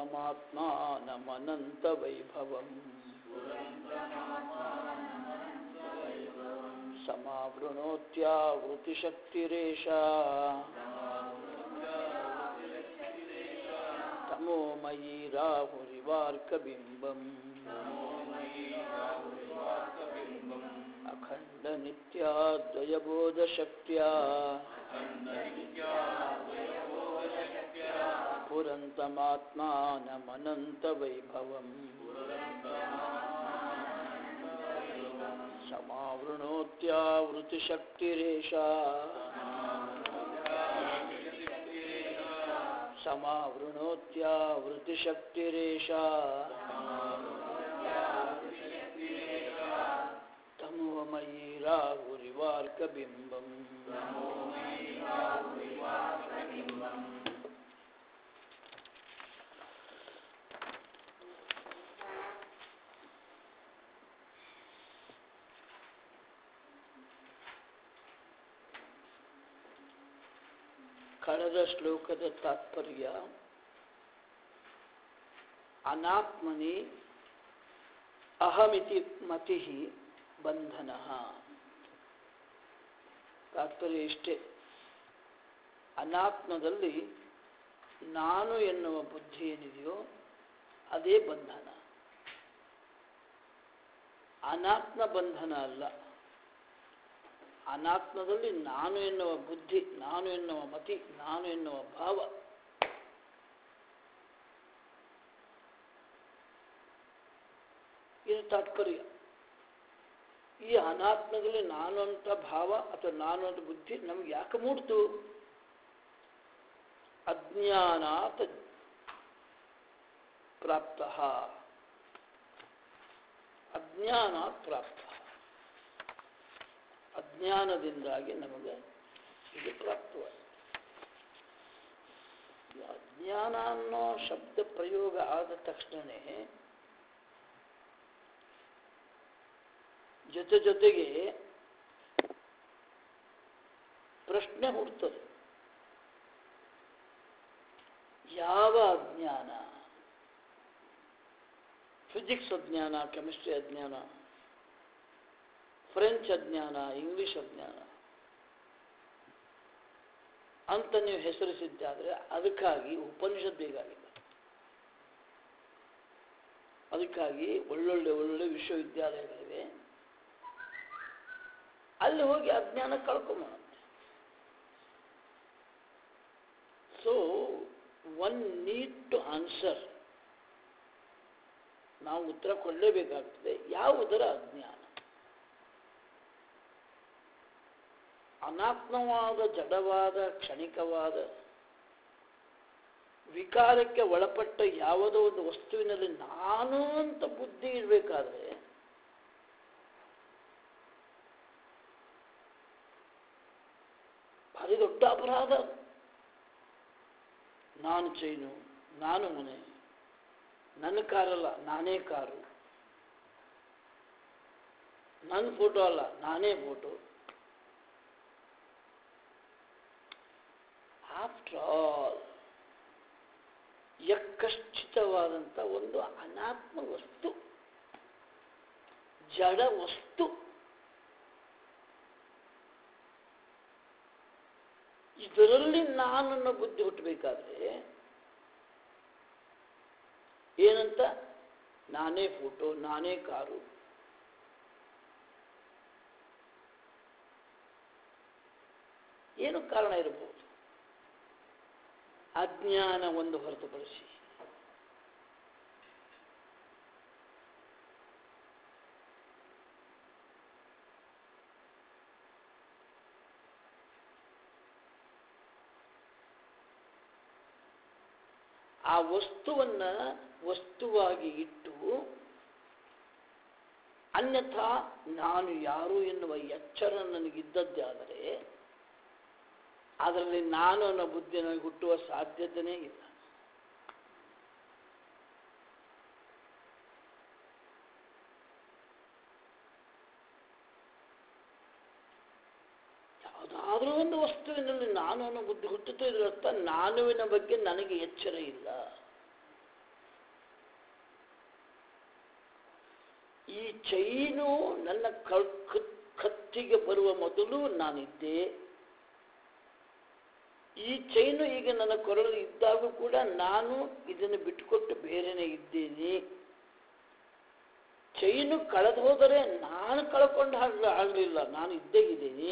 पुरन्तमात्मानमनन्तवैभवम् समावृणोत्यावृतिशक्तिरेषा तमोमयी राहुरिवार्कबिम्बम् अखण्डनित्याद्वयबोधशक्त्या पुरन्तमात्मानमनन्तवैभवम् समावृणोत्यावृतिशक्तिरेषा समावृणोत्यावृतिशक्तिरेषा तमोमयी राहुरिवार्कबिम्बम् ಕಳೆದ ಶ್ಲೋಕದ ತಾತ್ಪರ್ಯ ಅನಾತ್ಮನಿ ಅಹಮಿತಿ ಮತಿ ಬಂಧನ ತಾತ್ಪರ್ಯ ಇಷ್ಟೇ ಅನಾತ್ಮದಲ್ಲಿ ನಾನು ಎನ್ನುವ ಬುದ್ಧಿ ಏನಿದೆಯೋ ಅದೇ ಬಂಧನ ಅನಾತ್ಮ ಬಂಧನ ಅಲ್ಲ ಅನಾತ್ಮದಲ್ಲಿ ನಾನು ಎನ್ನುವ ಬುದ್ಧಿ ನಾನು ಎನ್ನುವ ಮತಿ ನಾನು ಎನ್ನುವ ಭಾವ ಇದು ತಾತ್ಪರ್ಯ ಈ ಅನಾತ್ಮದಲ್ಲಿ ನಾನು ಅಂತ ಭಾವ ಅಥವಾ ನಾನು ಅಂತ ಬುದ್ಧಿ ನಮ್ಗೆ ಯಾಕೆ ಮೂಡ್ತು ಅಜ್ಞಾನಾತ್ ಪ್ರಾಪ್ತ ಅಜ್ಞಾನಾತ್ ಪ್ರಾಪ್ತ ಅಜ್ಞಾನದಿಂದಾಗಿ ನಮಗೆ ಇದು ಪ್ರಾಪ್ತವಾಯಿತು ಅಜ್ಞಾನ ಅನ್ನೋ ಶಬ್ದ ಪ್ರಯೋಗ ಆದ ತಕ್ಷಣವೇ ಜೊತೆ ಜೊತೆಗೆ ಪ್ರಶ್ನೆ ಹುಡ್ತದೆ ಯಾವ ಅಜ್ಞಾನ ಫಿಸಿಕ್ಸ್ ಅಜ್ಞಾನ ಕೆಮಿಸ್ಟ್ರಿ ಅಜ್ಞಾನ ಫ್ರೆಂಚ್ ಅಜ್ಞಾನ ಇಂಗ್ಲಿಷ್ ಅಜ್ಞಾನ ಅಂತ ನೀವು ಹೆಸರಿಸಿದ್ದಾದರೆ ಅದಕ್ಕಾಗಿ ಉಪನಿಷತ್ ಬೇಕಾಗಿದೆ ಅದಕ್ಕಾಗಿ ಒಳ್ಳೊಳ್ಳೆ ಒಳ್ಳೊಳ್ಳೆ ವಿಶ್ವವಿದ್ಯಾಲಯಗಳಿವೆ ಅಲ್ಲಿ ಹೋಗಿ ಅಜ್ಞಾನ ಕಳ್ಕೊಂಬಂತೆ so one need to answer ನಾವು ಉತ್ತರ ಕೊಡಲೇಬೇಕಾಗ್ತದೆ ಯಾವುದರ ಅಜ್ಞಾನ ಅನಾತ್ಮವಾದ ಜಡವಾದ ಕ್ಷಣಿಕವಾದ ವಿಕಾರಕ್ಕೆ ಒಳಪಟ್ಟ ಯಾವುದೋ ಒಂದು ವಸ್ತುವಿನಲ್ಲಿ ನಾನು ಅಂತ ಬುದ್ಧಿ ಇರಬೇಕಾದ್ರೆ ಭಾರಿ ದೊಡ್ಡ ಅಪರಾಧ ನಾನು ಚೈನು ನಾನು ಮನೆ ನನ್ನ ಕಾರಲ್ಲ ನಾನೇ ಕಾರು ನನ್ನ ಫೋಟೋ ಅಲ್ಲ ನಾನೇ ಫೋಟೋ ಆಫ್ಟರ್ ಆಲ್ ಯಕ್ಕಶ್ಚಿತವಾದಂಥ ಒಂದು ಅನಾತ್ಮ ವಸ್ತು ಜಡ ವಸ್ತು ಇದರಲ್ಲಿ ನಾನನ್ನು ಬುದ್ಧಿ ಹುಟ್ಟಬೇಕಾದ್ರೆ ಏನಂತ ನಾನೇ ಫೋಟೋ ನಾನೇ ಕಾರು ಏನು ಕಾರಣ ಇರಬಹುದು ಅಜ್ಞಾನ ಒಂದು ಹೊರತುಪಡಿಸಿ ಆ ವಸ್ತುವನ್ನ ವಸ್ತುವಾಗಿ ಇಟ್ಟು ಅನ್ಯಥಾ ನಾನು ಯಾರು ಎನ್ನುವ ಎಚ್ಚರ ನನಗಿದ್ದದ್ದೇ ಆದರೆ ಅದರಲ್ಲಿ ನಾನು ಅನ್ನೋ ಬುದ್ಧಿ ನನಗೆ ಹುಟ್ಟುವ ಸಾಧ್ಯತೆಯೇ ಇಲ್ಲ ಯಾವುದಾದ್ರೂ ಒಂದು ವಸ್ತುವಿನಲ್ಲಿ ನಾನು ಅನ್ನೋ ಬುದ್ಧಿ ಹುಟ್ಟುತ್ತೋ ಇದರ ಅರ್ಥ ನಾನುವಿನ ಬಗ್ಗೆ ನನಗೆ ಎಚ್ಚರ ಇಲ್ಲ ಈ ಚೈನು ನನ್ನ ಕಳ್ ಕತ್- ಕತ್ತಿಗೆ ಬರುವ ಮೊದಲು ನಾನಿದ್ದೆ ಈ ಚೈನು ಈಗ ನನ್ನ ಕೊರಳು ಇದ್ದಾಗೂ ಕೂಡ ನಾನು ಇದನ್ನು ಬಿಟ್ಟುಕೊಟ್ಟು ಬೇರೆನೇ ಇದ್ದೇನೆ ಚೈನು ಕಳೆದು ಹೋದರೆ ನಾನು ಕಳ್ಕೊಂಡು ಹಾಗ ಆಗಲಿಲ್ಲ ನಾನು ಇದ್ದೇ ಇದ್ದೀನಿ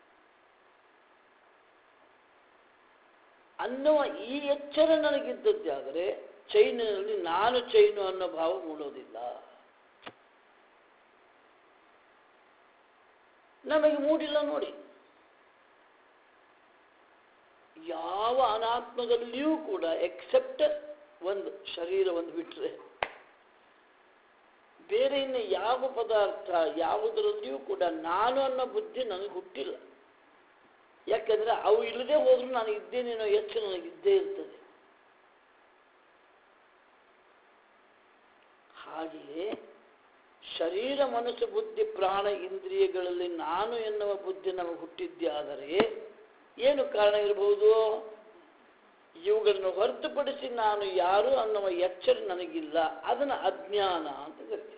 ಅನ್ನುವ ಈ ಎಚ್ಚರ ನನಗಿದ್ದದ್ದಾದರೆ ಚೈನಿನಲ್ಲಿ ನಾನು ಚೈನು ಅನ್ನೋ ಭಾವ ಮೂಡೋದಿಲ್ಲ ನಮಗೆ ಮೂಡಿಲ್ಲ ನೋಡಿ ಯಾವ ಅನಾತ್ಮದಲ್ಲಿಯೂ ಕೂಡ ಎಕ್ಸೆಪ್ಟ್ ಒಂದು ಶರೀರ ಒಂದು ಬಿಟ್ಟರೆ ಬೇರೆ ಇನ್ನು ಯಾವ ಪದಾರ್ಥ ಯಾವುದರಲ್ಲಿಯೂ ಕೂಡ ನಾನು ಅನ್ನೋ ಬುದ್ಧಿ ನನಗೆ ಹುಟ್ಟಿಲ್ಲ ಯಾಕೆಂದ್ರೆ ಅವು ಇಲ್ಲದೆ ಹೋದ್ರೂ ನಾನು ಇದ್ದೇನೆ ಅನ್ನೋ ಎಚ್ಚರ ನನಗಿದ್ದೇ ಇರ್ತದೆ ಹಾಗೆಯೇ ಶರೀರ ಮನಸ್ಸು ಬುದ್ಧಿ ಪ್ರಾಣ ಇಂದ್ರಿಯಗಳಲ್ಲಿ ನಾನು ಎನ್ನುವ ಬುದ್ಧಿ ನಮಗೆ ಹುಟ್ಟಿದ್ದೇ ಆದರೆ ಏನು ಕಾರಣ ಇರಬಹುದು ಇವುಗಳನ್ನು ಹೊರತುಪಡಿಸಿ ನಾನು ಯಾರು ಅನ್ನುವ ಎಚ್ಚರ ನನಗಿಲ್ಲ ಅದನ್ನು ಅಜ್ಞಾನ ಅಂತ ಕರಿತೀವಿ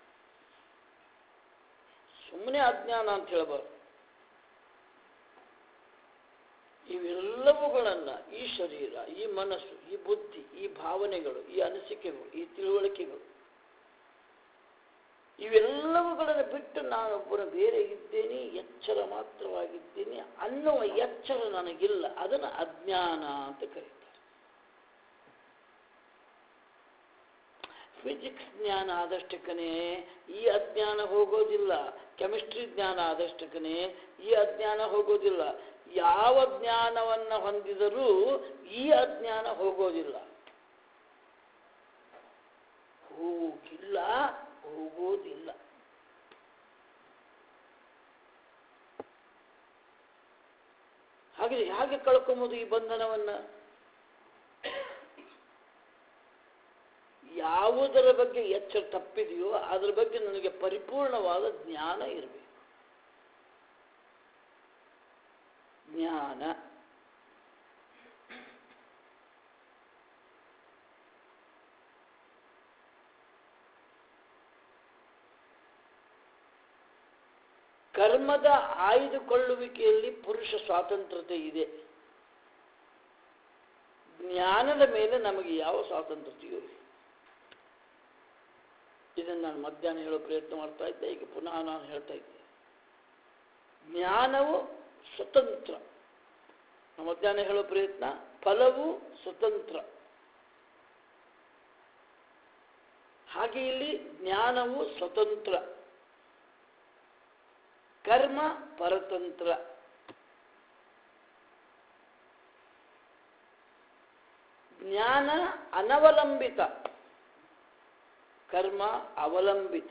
ಸುಮ್ಮನೆ ಅಜ್ಞಾನ ಅಂತ ಹೇಳಬಾರ್ದು ಇವೆಲ್ಲವುಗಳನ್ನು ಈ ಶರೀರ ಈ ಮನಸ್ಸು ಈ ಬುದ್ಧಿ ಈ ಭಾವನೆಗಳು ಈ ಅನಿಸಿಕೆಗಳು ಈ ತಿಳುವಳಿಕೆಗಳು ಇವೆಲ್ಲವುಗಳನ್ನು ಬಿಟ್ಟು ನಾನೊಬ್ಬನ ಬೇರೆ ಇದ್ದೇನೆ ಎಚ್ಚರ ಮಾತ್ರವಾಗಿದ್ದೀನಿ ಅನ್ನುವ ಎಚ್ಚರ ನನಗಿಲ್ಲ ಅದನ್ನು ಅಜ್ಞಾನ ಅಂತ ಕರೀತಾರೆ ಫಿಸಿಕ್ಸ್ ಜ್ಞಾನ ಆದಷ್ಟಕ್ಕನೇ ಈ ಅಜ್ಞಾನ ಹೋಗೋದಿಲ್ಲ ಕೆಮಿಸ್ಟ್ರಿ ಜ್ಞಾನ ಆದಷ್ಟಕ್ಕನೇ ಈ ಅಜ್ಞಾನ ಹೋಗೋದಿಲ್ಲ ಯಾವ ಜ್ಞಾನವನ್ನು ಹೊಂದಿದರೂ ಈ ಅಜ್ಞಾನ ಹೋಗೋದಿಲ್ಲ ಹೋಗಿಲ್ಲ ಹೋಗೋದಿಲ್ಲ ಹಾಗೆ ಹೇಗೆ ಕಳ್ಕೊಂಬೋದು ಈ ಬಂಧನವನ್ನ ಯಾವುದರ ಬಗ್ಗೆ ಎಚ್ಚರ ತಪ್ಪಿದೆಯೋ ಅದರ ಬಗ್ಗೆ ನನಗೆ ಪರಿಪೂರ್ಣವಾದ ಜ್ಞಾನ ಇರಬೇಕು ಜ್ಞಾನ ಕರ್ಮದ ಆಯ್ದುಕೊಳ್ಳುವಿಕೆಯಲ್ಲಿ ಪುರುಷ ಸ್ವಾತಂತ್ರ್ಯತೆ ಇದೆ ಜ್ಞಾನದ ಮೇಲೆ ನಮಗೆ ಯಾವ ಸ್ವಾತಂತ್ರ್ಯತೆಯೂ ಇಲ್ಲ ಇದನ್ನು ನಾನು ಮಧ್ಯಾಹ್ನ ಹೇಳೋ ಪ್ರಯತ್ನ ಮಾಡ್ತಾ ಇದ್ದೆ ಈಗ ಪುನಃ ನಾನು ಹೇಳ್ತಾ ಇದ್ದೆ ಜ್ಞಾನವು ಸ್ವತಂತ್ರ ನಾನು ಮಧ್ಯಾಹ್ನ ಹೇಳೋ ಪ್ರಯತ್ನ ಫಲವು ಸ್ವತಂತ್ರ ಹಾಗೆ ಇಲ್ಲಿ ಜ್ಞಾನವು ಸ್ವತಂತ್ರ ಕರ್ಮ ಪರತಂತ್ರ ಜ್ಞಾನ ಅನವಲಂಬಿತ ಕರ್ಮ ಅವಲಂಬಿತ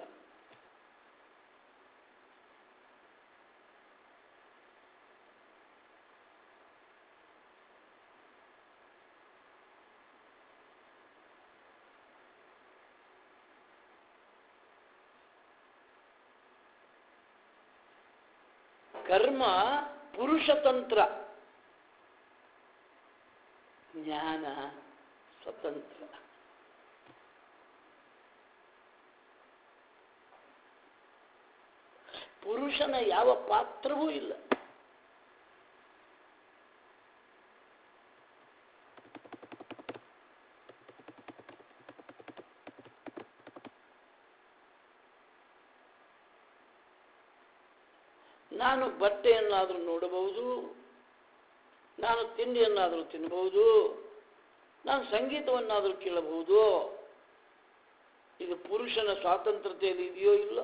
ಕರ್ಮ ಪುರುಷತಂತ್ರ ಜ್ಞಾನ ಸ್ವತಂತ್ರ ಪುರುಷನ ಯಾವ ಪಾತ್ರವೂ ಇಲ್ಲ ನಾನು ಬಟ್ಟೆಯನ್ನಾದರೂ ನೋಡಬಹುದು ನಾನು ತಿಂಡಿಯನ್ನಾದರೂ ತಿನ್ನಬಹುದು ನಾನು ಸಂಗೀತವನ್ನಾದರೂ ಕೇಳಬಹುದು ಇದು ಪುರುಷನ ಸ್ವಾತಂತ್ರ್ಯತೆಯಲ್ಲಿ ಇದೆಯೋ ಇಲ್ಲ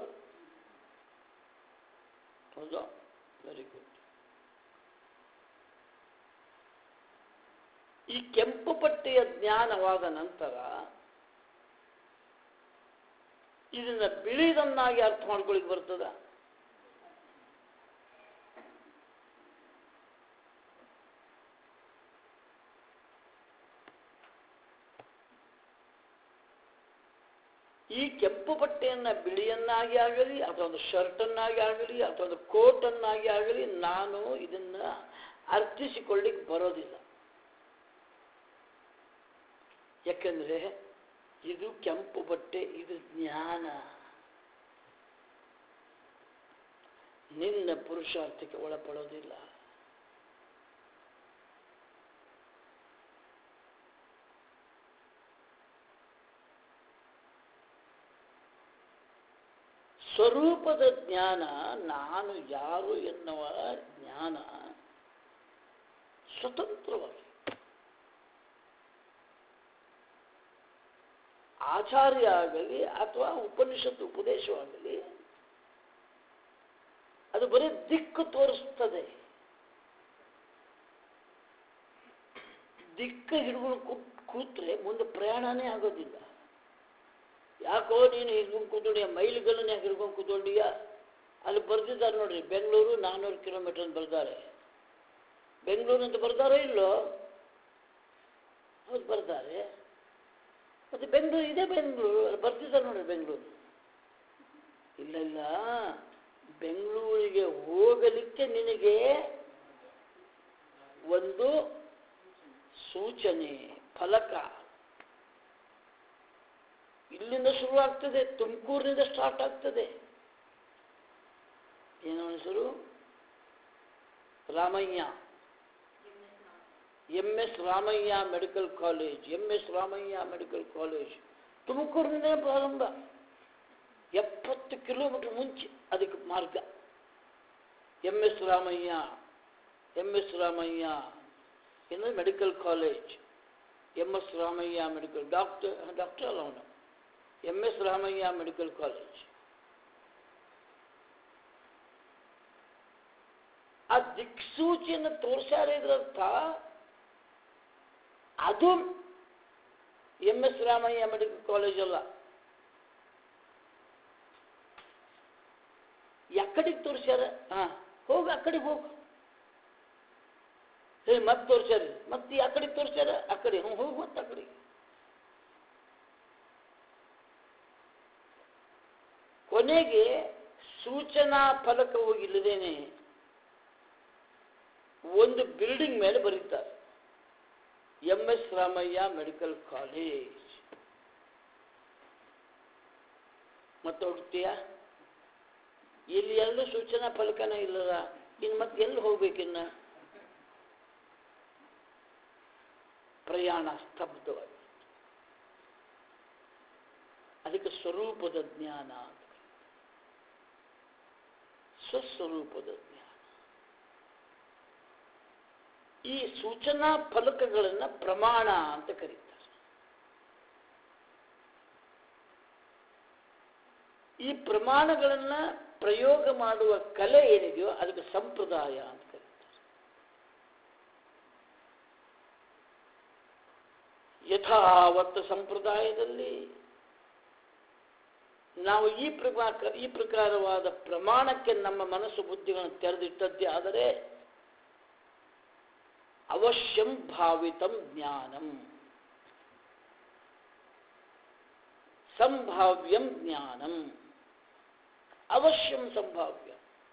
ಹೌದಾ ವೆರಿ ಗುಡ್ ಈ ಕೆಂಪು ಪಟ್ಟೆಯ ಜ್ಞಾನವಾದ ನಂತರ ಇದನ್ನ ಬಿಳಿದನ್ನಾಗಿ ಅರ್ಥ ಮಾಡ್ಕೊಳ್ಳಿಕ್ ಬರ್ತದ ಈ ಕೆಂಪು ಬಟ್ಟೆಯನ್ನ ಬಿಳಿಯನ್ನಾಗಿ ಆಗಲಿ ಅಥವಾ ಒಂದು ಶರ್ಟನ್ನಾಗಿ ಆಗಲಿ ಅಥವಾ ಒಂದು ಕೋಟನ್ನಾಗಿ ಆಗಲಿ ನಾನು ಇದನ್ನ ಅರ್ಥಿಸಿಕೊಳ್ಳಿಕ್ಕೆ ಬರೋದಿಲ್ಲ ಯಾಕಂದ್ರೆ ಇದು ಕೆಂಪು ಬಟ್ಟೆ ಇದು ಜ್ಞಾನ ನಿನ್ನ ಪುರುಷಾರ್ಥಕ್ಕೆ ಒಳಪಡೋದಿಲ್ಲ ಸ್ವರೂಪದ ಜ್ಞಾನ ನಾನು ಯಾರು ಎನ್ನುವ ಜ್ಞಾನ ಸ್ವತಂತ್ರವಾಗಿ ಆಚಾರ್ಯ ಆಗಲಿ ಅಥವಾ ಉಪನಿಷತ್ತು ಉಪದೇಶವಾಗಲಿ ಅದು ಬರೀ ದಿಕ್ಕು ತೋರಿಸ್ತದೆ ದಿಕ್ಕು ಹಿಡ್ಕೊಂಡು ಕೂತ್ ಕೂತ್ರೆ ಮುಂದೆ ಪ್ರಯಾಣನೇ ಆಗೋದಿಲ್ಲ ಯಾಕೋ ನೀನು ಹಿಡ್ಕೊಂಡು ಕೂತ್ಕೊಂಡಿಯ ಮೈಲುಗಳನ್ನು ಯಾಕೆ ಹಿಡ್ಕೊಂಡು ಕೂತ್ಕೊಂಡಿಯ ಅಲ್ಲಿ ಬರ್ದಿದ್ದಾರೆ ನೋಡ್ರಿ ಬೆಂಗಳೂರು ನಾನ್ನೂರು ಕಿಲೋಮೀಟರ್ ಅಂತ ಬರ್ತಾರೆ ಬೆಂಗಳೂರು ಅಂತ ಬರ್ದಾರೋ ಇಲ್ಲೋ ಹೌದು ಬರ್ತಾರೆ ಮತ್ತೆ ಬೆಂಗಳೂರು ಇದೇ ಬೆಂಗಳೂರು ಅಲ್ಲಿ ಬರ್ತಿದ್ದಾರೆ ನೋಡ್ರಿ ಬೆಂಗಳೂರು ಇಲ್ಲ ಇಲ್ಲ ಬೆಂಗಳೂರಿಗೆ ಹೋಗಲಿಕ್ಕೆ ನಿನಗೆ ಒಂದು ಸೂಚನೆ ಫಲಕ ಇಲ್ಲಿಂದ ಶುರು ಆಗ್ತದೆ ತುಮಕೂರಿನಿಂದ ಸ್ಟಾರ್ಟ್ ಆಗ್ತದೆ ಏನು ಹೆಸರು Ramaiah M S Ramaiah medical college M S Ramaiah medical college ತುಮಕೂರಿನಿಂದ ಪ್ರಾರಂಭ ಎಪ್ಪತ್ತು ಕಿಲೋಮೀಟರ್ ಮುಂಚೆ ಅದಕ್ಕೆ ಮಾರ್ಗ M S Ramaiah M S Ramaiah ಏನು medical college M S Ramaiah medical doctor doctor ಅಲ್ಲ ಅವನು M S Ramaiah medical college ಆ ದಿಕ್ಸೂಚಿಯನ್ನು ತೋರಿಸ್ಯಾರ ಇದ್ರರ್ಥ ಅದು M S Ramaiah medical college ಅಲ್ಲ ಎಕ್ಕಡಿಗೆ ತೋರಿಸ್ಯಾರ ಹಾ ಹೋಗ ಆ ಕಡೆಗೆ ಹೋಗು ಹೇ ಮತ್ತೆ ತೋರಿಸ್ಯಾರ ಮತ್ತೆ ಆ ಕಡೆಗೆ ತೋರಿಸ್ಯಾರ ಆ ಕಡೆ ಹ್ಞೂ ಹೋಗು ಮತ್ತೆ ಆ ಕಡೆಗೆ ಕೊನೆಗೆ ಸೂಚನಾ ಫಲಕ ಹೋಗಿಲ್ಲದೇನೆ ಒಂದು ಬಿಲ್ಡಿಂಗ್ ಮೇಲೆ ಬರೀತಾರೆ M S Ramaiah medical college ಮತ್ತೆ ಹೋಗ್ತೀಯಾ ಇಲ್ಲಿ ಎಲ್ಲೂ ಸೂಚನಾ ಫಲಕನ ಇಲ್ಲದ ಇನ್ನು ಮತ್ತೆ ಎಲ್ಲಿ ಹೋಗ್ಬೇಕಿನ್ನ ಪ್ರಯಾಣ ಸ್ತಬ್ಧವಾಗಿ ಅದಕ್ಕೆ ಸ್ವರೂಪದ ಜ್ಞಾನ ಅಂತ ಸ್ವಸ್ವರೂಪದ ಜ್ಞಾನ ಈ ಸೂಚನಾ ಫಲಕಗಳನ್ನು ಪ್ರಮಾಣ ಅಂತ ಕರೀತಾರೆ ಈ ಪ್ರಮಾಣಗಳನ್ನ ಪ್ರಯೋಗ ಮಾಡುವ ಕಲೆ ಏನಿದೆಯೋ ಅದಕ್ಕೆ ಸಂಪ್ರದಾಯ ಅಂತ ಕರೀತಾರೆ ಯಥಾವತ್ತು ಸಂಪ್ರದಾಯದಲ್ಲಿ ನಾವು ಈ ಪ್ರಕಾರ ಈ ಪ್ರಕಾರವಾದ ಪ್ರಮಾಣಕ್ಕೆ ನಮ್ಮ ಮನಸ್ಸು ಬುದ್ಧಿಗಳನ್ನು ತೆರೆದಿಟ್ಟದ್ದೇ ಆದರೆ ಅವಶ್ಯಂ ಭಾವಿತಂ ಜ್ಞಾನಂ ಸಂಭಾವ್ಯಂ ಜ್ಞಾನಂ ಅವಶ್ಯಂ ಸಂಭಾವ್ಯ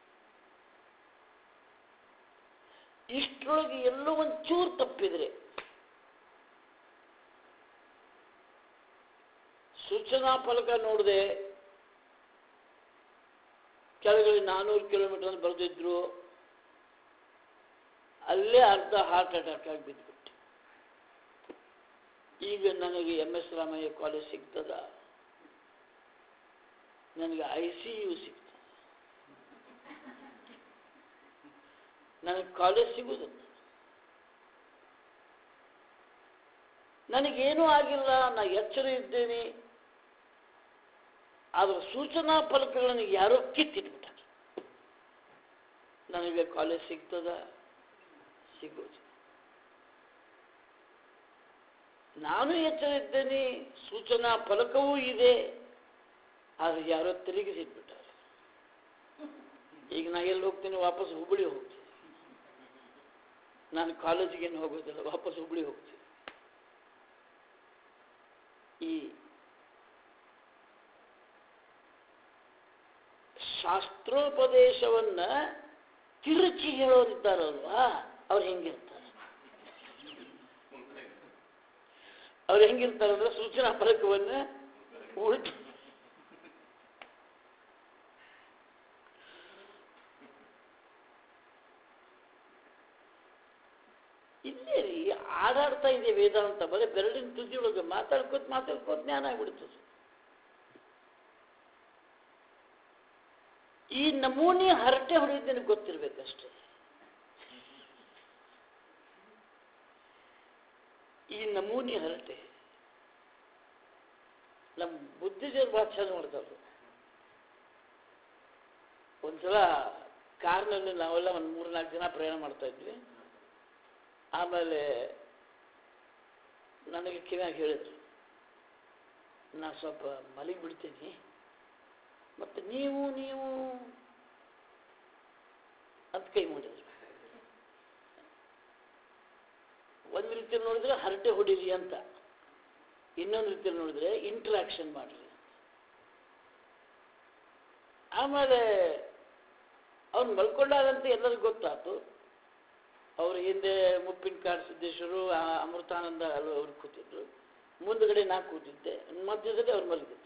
ಇಷ್ಟರೊಳಗೆ ಎಲ್ಲೋ ಒಂಚೂರು ತಪ್ಪಿದ್ರೆ ಸೂಚನಾ ಫಲಕ ನೋಡಿದೆ ಕೆಳಗಡೆ ನಾನ್ನೂರು ಕಿಲೋಮೀಟರ್ ಅಂತ ಬರೆದಿದ್ರು ಅಲ್ಲೇ ಅರ್ಧ ಹಾರ್ಟ್ ಅಟ್ಯಾಕ್ ಆಗಿ ಬಿದ್ದುಬಿಟ್ಟೆ ಈಗ ನನಗೆ ಎಂ ಎಸ್ ರಾಮಯ್ಯ ಕಾಲೇಜ್ ಸಿಗ್ತದ ನನಗೆ ಐ ಸಿ ಯು ಸಿಗ್ತದೆ ನನಗೆ ಕಾಲೇಜ್ ಸಿಗುವುದು ನನಗೇನೂ ಆಗಿಲ್ಲ ನಾ ಎಚ್ಚರ ಇದ್ದೇನೆ ಆದ್ರೆ ಸೂಚನಾ ಫಲಕಗಳನ್ನು ಯಾರೋ ಕಿತ್ತಿಟ್ಬಿಟ್ಟಾರೆ ನನಗೆ ಕಾಲೇಜ್ ಸಿಗ್ತದ ಸಿಗೋದು ನಾನು ಎಚ್ಚರ ಇದ್ದೇನೆ ಸೂಚನಾ ಫಲಕವೂ ಇದೆ ಆದ್ರೆ ಯಾರೋ ತಿರುಗಿಸಿಟ್ಬಿಟ್ಟಾರೆ ಈಗ ನಾ ಎಲ್ಲಿ ಹೋಗ್ತೀನಿ ವಾಪಸ್ ಹುಬ್ಬಳ್ಳಿ ಹೋಗ್ತೀನಿ ನಾನು ಕಾಲೇಜಿಗೇನು ಹೋಗೋದಿಲ್ಲ ವಾಪಸ್ ಹುಬ್ಬಳ್ಳಿ ಹೋಗ್ತೀನಿ ಈ ಶಾಸ್ತ್ರೋಪದೇಶವನ್ನ ತಿರುಚಿ ಹೇಳೋರಿದ್ದಾರಲ್ವಾ ಅವ್ರು ಹೆಂಗಿರ್ತಾರೆ ಅವ್ರು ಹೆಂಗಿರ್ತಾರೆ ಅಂದ್ರೆ ಸೂಚನಾ ಫಲಕವನ್ನ ಉಲ್ಟ ಇಲ್ಲೇ ರೀ ಆಡಾಡ್ತಾ ಇದೆ ವೇದಾಂತ ಬರೀ ಬೆರಳಿನ ತುದಿಯೊಳಗೆ ಮಾತಾಡ್ಕೋತ ಮಾತಾಡ್ಕೋತ ಜ್ಞಾನ ಆಗ್ಬಿಡ್ತದೆ ಈ ನಮೂನಿ ಹರಟೆ ಹೊಡೆಯೋದು ನಿನಗೆ ಗೊತ್ತಿರ್ಬೇಕಷ್ಟೇ ಈ ನಮೂನಿ ಹರಟೆ ನಮ್ಮ ಬುದ್ಧಿಜರು ಭಾಳ ಚಂದ ಮಾಡ್ತಾರೆ ಒಂದ್ಸಲ ಕಾರ್ನಲ್ಲಿ ನಾವೆಲ್ಲ ಒಂದು ಮೂರು ನಾಲ್ಕು ಜನ ಪ್ರಯಾಣ ಮಾಡ್ತಾ ಇದ್ವಿ ಆಮೇಲೆ ನನಗೆ ಕಿವ್ಯಾಗ ಹೇಳಿದ್ರು ನಾ ಸ್ವಲ್ಪ ಮಲಗಿ ಬಿಡ್ತೀನಿ ಮತ್ತು ನೀವು ನೀವು ಅಂತ ಕೈ ಮಾಡಿದ್ರು ಒಂದು ರೀತಿಯಲ್ಲಿ ನೋಡಿದ್ರೆ ಹರಟೆ ಹೊಡೀರಿ ಅಂತ ಇನ್ನೊಂದು ರೀತಿಯಲ್ಲಿ ನೋಡಿದ್ರೆ ಇಂಟ್ರಾಕ್ಷನ್ ಮಾಡ್ರಿ ಆಮೇಲೆ ಅವ್ನು ಮಲ್ಕೊಂಡಾಗಂತ ಎಲ್ಲರಿಗೂ ಗೊತ್ತಾಯ್ತು ಅವ್ರ ಹಿಂದೆ ಮುಪ್ಪಿನಕಾಡು ಸಿದ್ದೇಶ್ವರು ಆ ಅಮೃತಾನಂದ ಅಲ್ಲೂ ಅವ್ರು ಕೂತಿದ್ರು ಮುಂದ್ಗಡೆ ನಾ ಕೂತಿದ್ದೆ ಮಧ್ಯದಲ್ಲಿ ಅವ್ರು ಮಲಗಿದ್ರು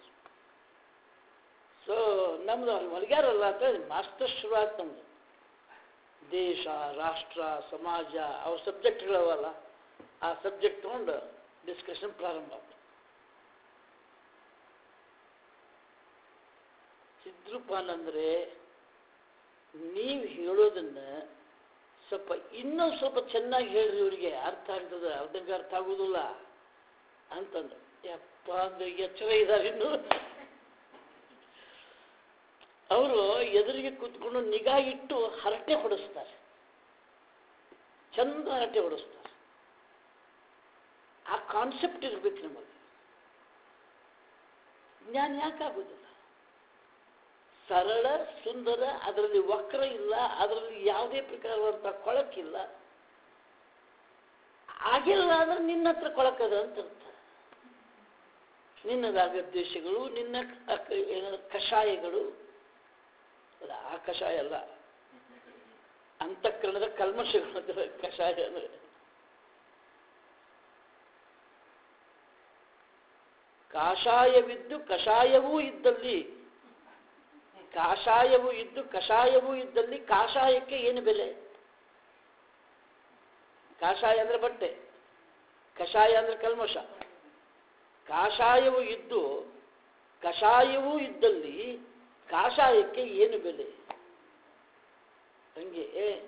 ಸೊ ನಮ್ದು ಅವ್ರು ಮಲಗ್ಯಾರಲ್ಲ ಅಂತ ಹೇಳಿ ಮಾಸ್ಟರ್ ಶುರುವಾತ್ ನಮ್ದು ದೇಶ ರಾಷ್ಟ್ರ ಸಮಾಜ ಅವ್ರ ಸಬ್ಜೆಕ್ಟ್ಗಳವಲ್ಲ ಆ ಸಬ್ಜೆಕ್ಟ್ ತೊಗೊಂಡು ಡಿಸ್ಕಷನ್ ಪ್ರಾರಂಭ ಆಯ್ತು ಸಿದ್ರೂಪಾನ್ ಅಂದರೆ ನೀವು ಹೇಳೋದನ್ನ ಸ್ವಲ್ಪ ಇನ್ನೂ ಸ್ವಲ್ಪ ಚೆನ್ನಾಗಿ ಹೇಳ್ರಿ ಇವರಿಗೆ ಅರ್ಥ ಆಗ್ತದೆ ಅರ್ಧಕ್ಕೆ ಅರ್ಥ ಆಗುದಿಲ್ಲ ಅಂತಂದು ಯಪ್ಪ ಅಂದ್ರೆ ಎಚ್ಚರ ಇದ್ದಾರೆ ಇನ್ನು ಅವರು ಎದುರಿಗೆ ಕೂತ್ಕೊಂಡು ನಿಗಾ ಇಟ್ಟು ಹರಟೆ ಹೊಡಿಸ್ತಾರೆ ಚಂದ ಹರಟೆ ಹೊಡಿಸ್ತಾರೆ ಆ ಕಾನ್ಸೆಪ್ಟ್ ಇರ್ಬೇಕು ನಮಗೆ ಜ್ಞಾನ ಯಾಕಾಗೋದಿಲ್ಲ ಸರಳ ಸುಂದರ ಅದರಲ್ಲಿ ವಕ್ರ ಇಲ್ಲ ಅದರಲ್ಲಿ ಯಾವುದೇ ಪ್ರಕಾರವಾದಂಥ ಕೊಳಕಿಲ್ಲ ಆಗಿಲ್ಲ ಅಂದ್ರೆ ನಿನ್ನ ಹತ್ರ ಕೊಳಕದ ಅಂತ ಅರ್ಥ ನಿನ್ನ ರಾಗದ್ವೇಷಗಳು ನಿನ್ನ ಅಕ- ಏನು ಕಷಾಯಗಳು ಅಲ್ಲ ಆ ಕಷಾಯ ಅಲ್ಲ ಅಂತಃಕರಣದ ಕಲ್ಮಶಗಳು ಅದರ ಕಷಾಯ ಅಂದ್ರೆ ಕಾಷಾಯವಿದ್ದು ಕಷಾಯವೂ ಇದ್ದಲ್ಲಿ ಕಾಷಾಯವೂ ಇದ್ದು ಕಷಾಯವೂ ಇದ್ದಲ್ಲಿ ಕಾಷಾಯಕ್ಕೆ ಏನು ಬೆಲೆ ಕಾಷಾಯ ಅಂದ್ರೆ ಬಟ್ಟೆ ಕಷಾಯ ಅಂದ್ರೆ ಕಲ್ಮಶ ಕಾಷಾಯವೂ ಇದ್ದು ಕಷಾಯವೂ ಇದ್ದಲ್ಲಿ ಕಾಷಾಯಕ್ಕೆ ಏನು ಬೆಲೆ ಹಂಗೆ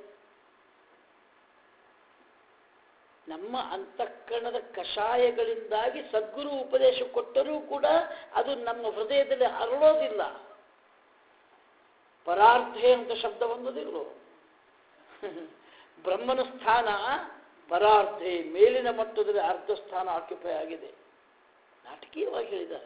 ನಮ್ಮ ಅಂತಃಕರಣದ ಕಷಾಯಗಳಿಂದಾಗಿ ಸದ್ಗುರು ಉಪದೇಶ ಕೊಟ್ಟರೂ ಕೂಡ ಅದು ನಮ್ಮ ಹೃದಯದಲ್ಲಿ ಅರಳೋದಿಲ್ಲ ಪರಾರ್ಥೆ ಅಂತ ಶಬ್ದ ಬಂದದಿಲ್ಲೋ ಬ್ರಹ್ಮನ ಸ್ಥಾನ ಪರಾರ್ಥೆ ಮೇಲಿನ ಮಟ್ಟದಲ್ಲಿ ಅರ್ಧ ಸ್ಥಾನ ಆಕ್ಯುಪೈ ಆಗಿದೆ ನಾಟಕೀಯವಾಗಿ ಹೇಳಿದ್ದಾರೆ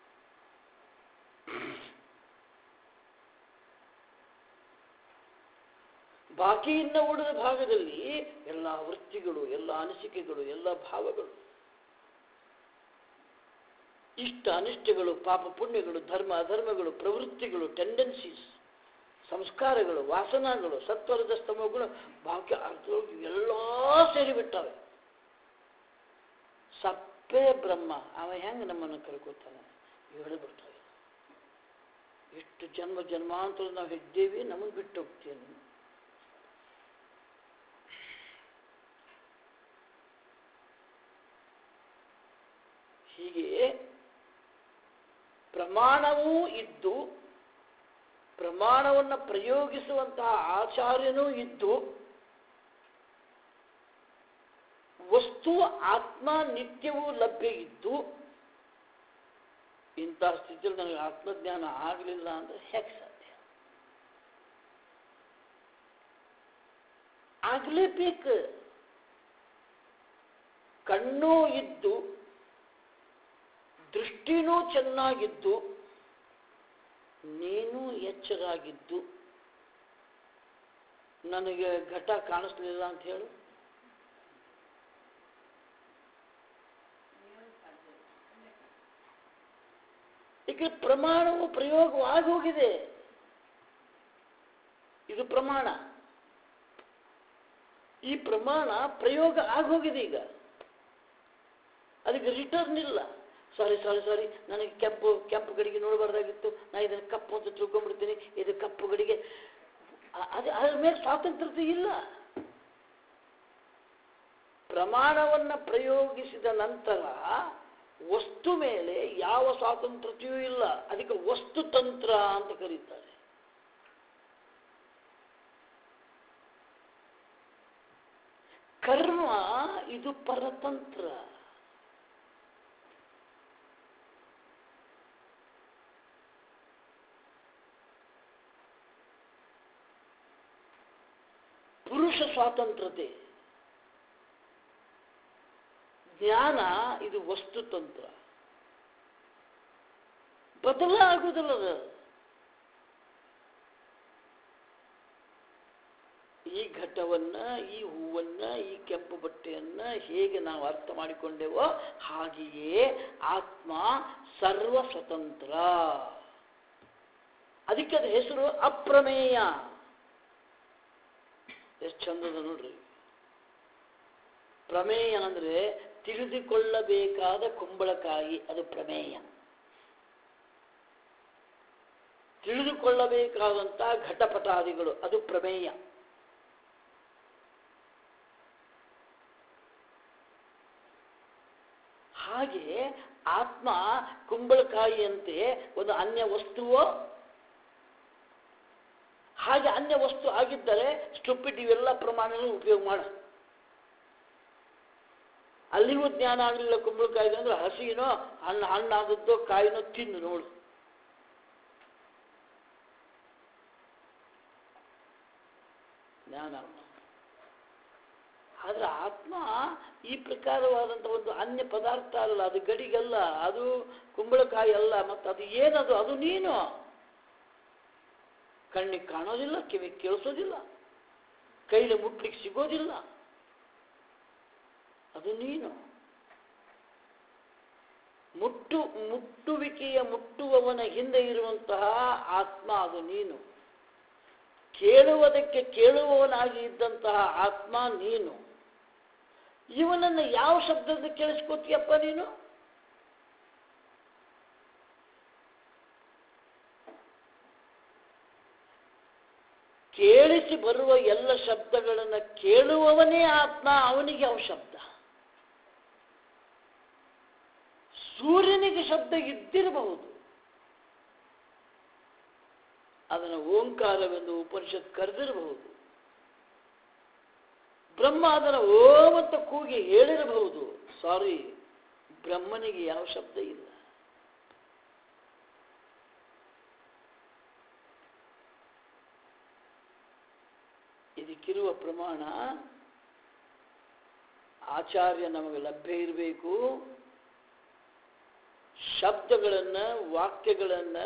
ಬಾಕಿ ಇನ್ನ ಉಳಿದ ಭಾಗದಲ್ಲಿ ಎಲ್ಲ ವೃತ್ತಿಗಳು ಎಲ್ಲ ಅನಿಸಿಕೆಗಳು ಎಲ್ಲ ಭಾವಗಳು ಇಷ್ಟ ಅನಿಷ್ಟಗಳು ಪಾಪ ಪುಣ್ಯಗಳು ಧರ್ಮ ಅಧರ್ಮಗಳು ಪ್ರವೃತ್ತಿಗಳು ಟೆಂಡೆನ್ಸೀಸ್ ಸಂಸ್ಕಾರಗಳು ವಾಸನಗಳು ಸತ್ವರದ ಸ್ತಂಭಗಳು ಬಾಕಿ ಅರ್ಥದೊಳಗೆ ಎಲ್ಲ ಸೇರಿಬಿಟ್ಟವೆ ಸಪ್ಪೇ ಬ್ರಹ್ಮ ಅವ ಹೆಂಗೆ ನಮ್ಮನ್ನು ಕರ್ಕೋತಾನೆ ಹೇಳಿಬಿಡ್ತವೆ ಎಷ್ಟು ಜನ್ಮ ಜನ್ಮಾಂತರ ನಾವು ಇದ್ದೇವೆ ನಮಗೆ ಬಿಟ್ಟು ಹೋಗ್ತೇನೆ ಹೀಗೆ ಪ್ರಮಾಣವೂ ಇದ್ದು ಪ್ರಮಾಣವನ್ನು ಪ್ರಯೋಗಿಸುವಂತಹ ಆಚಾರ್ಯನೂ ಇದ್ದು ವಸ್ತು ಆತ್ಮ ನಿತ್ಯವೂ ಲಭ್ಯ ಇದ್ದು ಇಂತಹ ಸ್ಥಿತಿಯಲ್ಲಿ ನನಗೆ ಆತ್ಮಜ್ಞಾನ ಆಗಲಿಲ್ಲ ಅಂದ್ರೆ ಹೇಗೆ ಸಾಧ್ಯ ಆಗಲೇಬೇಕು ಕಣ್ಣೂ ಇದ್ದು ದೃಷ್ಟಿನೂ ಚೆನ್ನಾಗಿದ್ದು ನೀನು ಎಚ್ಚರಾಗಿದ್ದು ನನಗೆ ಘಟ ಕಾಣಿಸ್ಲಿಲ್ಲ ಅಂತ ಹೇಳು ಈಗ ಪ್ರಮಾಣವು ಪ್ರಯೋಗವಾಗಿ ಹೋಗಿದೆ ಇದು ಪ್ರಮಾಣ ಈ ಪ್ರಮಾಣ ಪ್ರಯೋಗ ಆಗೋಗಿದೆ ಈಗ ಅದಕ್ಕೆ ರಿಟರ್ನ್ ಇಲ್ಲ ಸಾರಿ ಸಾರಿ ಸಾರಿ ನನಗೆ ಕೆಂಪು ಕೆಂಪು ಗಡಿಗೆ ನೋಡಬಾರ್ದಾಗಿತ್ತು ನಾ ಇದನ್ನು ಕಪ್ಪು ಅಂತ ತಿಳ್ಕೊಂಡ್ಬಿಡ್ತೀನಿ ಇದು ಕಪ್ಪು ಗಡಿಗೆ ಅ- ಅದು ಅದ್ರ ಮೇಲೆ ಸ್ವಾತಂತ್ರ್ಯತೆ ಇಲ್ಲ ಪ್ರಮಾಣವನ್ನು ಪ್ರಯೋಗಿಸಿದ ನಂತರ ವಸ್ತು ಮೇಲೆ ಯಾವ ಸ್ವಾತಂತ್ರ್ಯತೆಯೂ ಇಲ್ಲ ಅದಕ್ಕೆ ವಸ್ತು ತಂತ್ರ ಅಂತ ಕರೀತಾರೆ ಕರ್ಮ ಇದು ಪರತಂತ್ರ ಪುರುಷ ಸ್ವಾತಂತ್ರ್ಯತೆ ಜ್ಞಾನ ಇದು ವಸ್ತುತಂತ್ರ ಬದಲಾಗುವುದಿಲ್ಲ ಅದು. ಈ ಘಟವನ್ನ ಈ ಹೂವನ್ನ ಈ ಕೆಂಪು ಬಟ್ಟೆಯನ್ನ ಹೇಗೆ ನಾವು ಅರ್ಥ ಮಾಡಿಕೊಂಡೆವೋ ಹಾಗೆಯೇ ಆತ್ಮ ಸರ್ವ ಸ್ವತಂತ್ರ ಅದಕ್ಕೆ ಅದ ಹೆಸರು ಅಪ್ರಮೇಯ ಎಷ್ಟು ಚಂದದ ನೋಡ್ರಿ ಪ್ರಮೇಯ ಅಂದ್ರೆ ತಿಳಿದುಕೊಳ್ಳಬೇಕಾದ ಕುಂಬಳಕಾಯಿ ಅದು ಪ್ರಮೇಯ ತಿಳಿದುಕೊಳ್ಳಬೇಕಾದಂಥ ಘಟಪಟಾದಿಗಳು ಅದು ಪ್ರಮೇಯ ಹಾಗೆ ಆತ್ಮ ಕುಂಬಳಕಾಯಿಯಂತೆ ಒಂದು ಅನ್ಯ ವಸ್ತುವೋ ಹಾಗೆ ಅನ್ಯ ವಸ್ತು ಆಗಿದ್ದರೆ ಸ್ಟುಪಿಡ್ ಇವೆಲ್ಲ ಪ್ರಮಾಣಗಳು ಉಪಯೋಗ ಮಾಡ ಅಲ್ಲಿಗೂ ಜ್ಞಾನ ಆಗಲಿಲ್ಲ ಕುಂಬಳಕಾಯಿ ಅಂದ್ರೆ ಹಸಿನೋ ಹಣ್ಣು ಹಣ್ಣಾದದ್ದೋ ಕಾಯಿನೋ ತಿಂದು ನೋಡು ಜ್ಞಾನ ಆದ್ರೆ ಆತ್ಮ ಈ ಪ್ರಕಾರವಾದಂಥ ಒಂದು ಅನ್ಯ ಪದಾರ್ಥ ಅಲ್ಲ ಅದು ಗಡಿಗಲ್ಲ ಅದು ಕುಂಬಳಕಾಯಿ ಅಲ್ಲ ಮತ್ತು ಅದು ಏನದು ಅದು ನೀನು ಕಣ್ಣಿಗೆ ಕಾಣೋದಿಲ್ಲ ಕಿವಿಗೆ ಕೇಳಿಸೋದಿಲ್ಲ ಕೈಲಿ ಮುಟ್ಲಿಕ್ಕೆ ಸಿಗೋದಿಲ್ಲ ಅದು ನೀನು ಮುಟ್ಟು ಮುಟ್ಟುವಿಕೆಯ ಮುಟ್ಟುವವನ ಹಿಂದೆ ಇರುವಂತಹ ಆತ್ಮ ಅದು ನೀನು ಕೇಳುವುದಕ್ಕೆ ಕೇಳುವವನಾಗಿ ಇದ್ದಂತಹ ಆತ್ಮ ನೀನು ಇವನನ್ನು ಯಾವ ಶಬ್ದದಿಂದ ಕೇಳಿಸ್ಕೋತೀಯಪ್ಪ ನೀನು ಕೇಳಿಸಿ ಬರುವ ಎಲ್ಲ ಶಬ್ದಗಳನ್ನು ಕೇಳುವವನೇ ಆತ್ಮ ಅವನಿಗೆ ಅವ ಶಬ್ದ ಸೂರ್ಯನಿಗೆ ಶಬ್ದ ಇದ್ದಿರಬಹುದು ಅದನ್ನು ಓಂಕಾರವೆಂದು ಉಪನಿಷತ್ ಕರೆದಿರಬಹುದು ಬ್ರಹ್ಮ ಅದನ್ನು ಓಂ ಅಂತ ಕೂಗಿ ಹೇಳಿರಬಹುದು ಸಾರಿ ಬ್ರಹ್ಮನಿಗೆ ಯಾವ ಶಬ್ದ ಇಲ್ಲ ಇದಕ್ಕಿರುವ ಪ್ರಮಾಣ ಆಚಾರ್ಯ ನಮಗೆ ಲಭ್ಯ ಇರಬೇಕು ಶಬ್ದಗಳನ್ನು ವಾಕ್ಯಗಳನ್ನು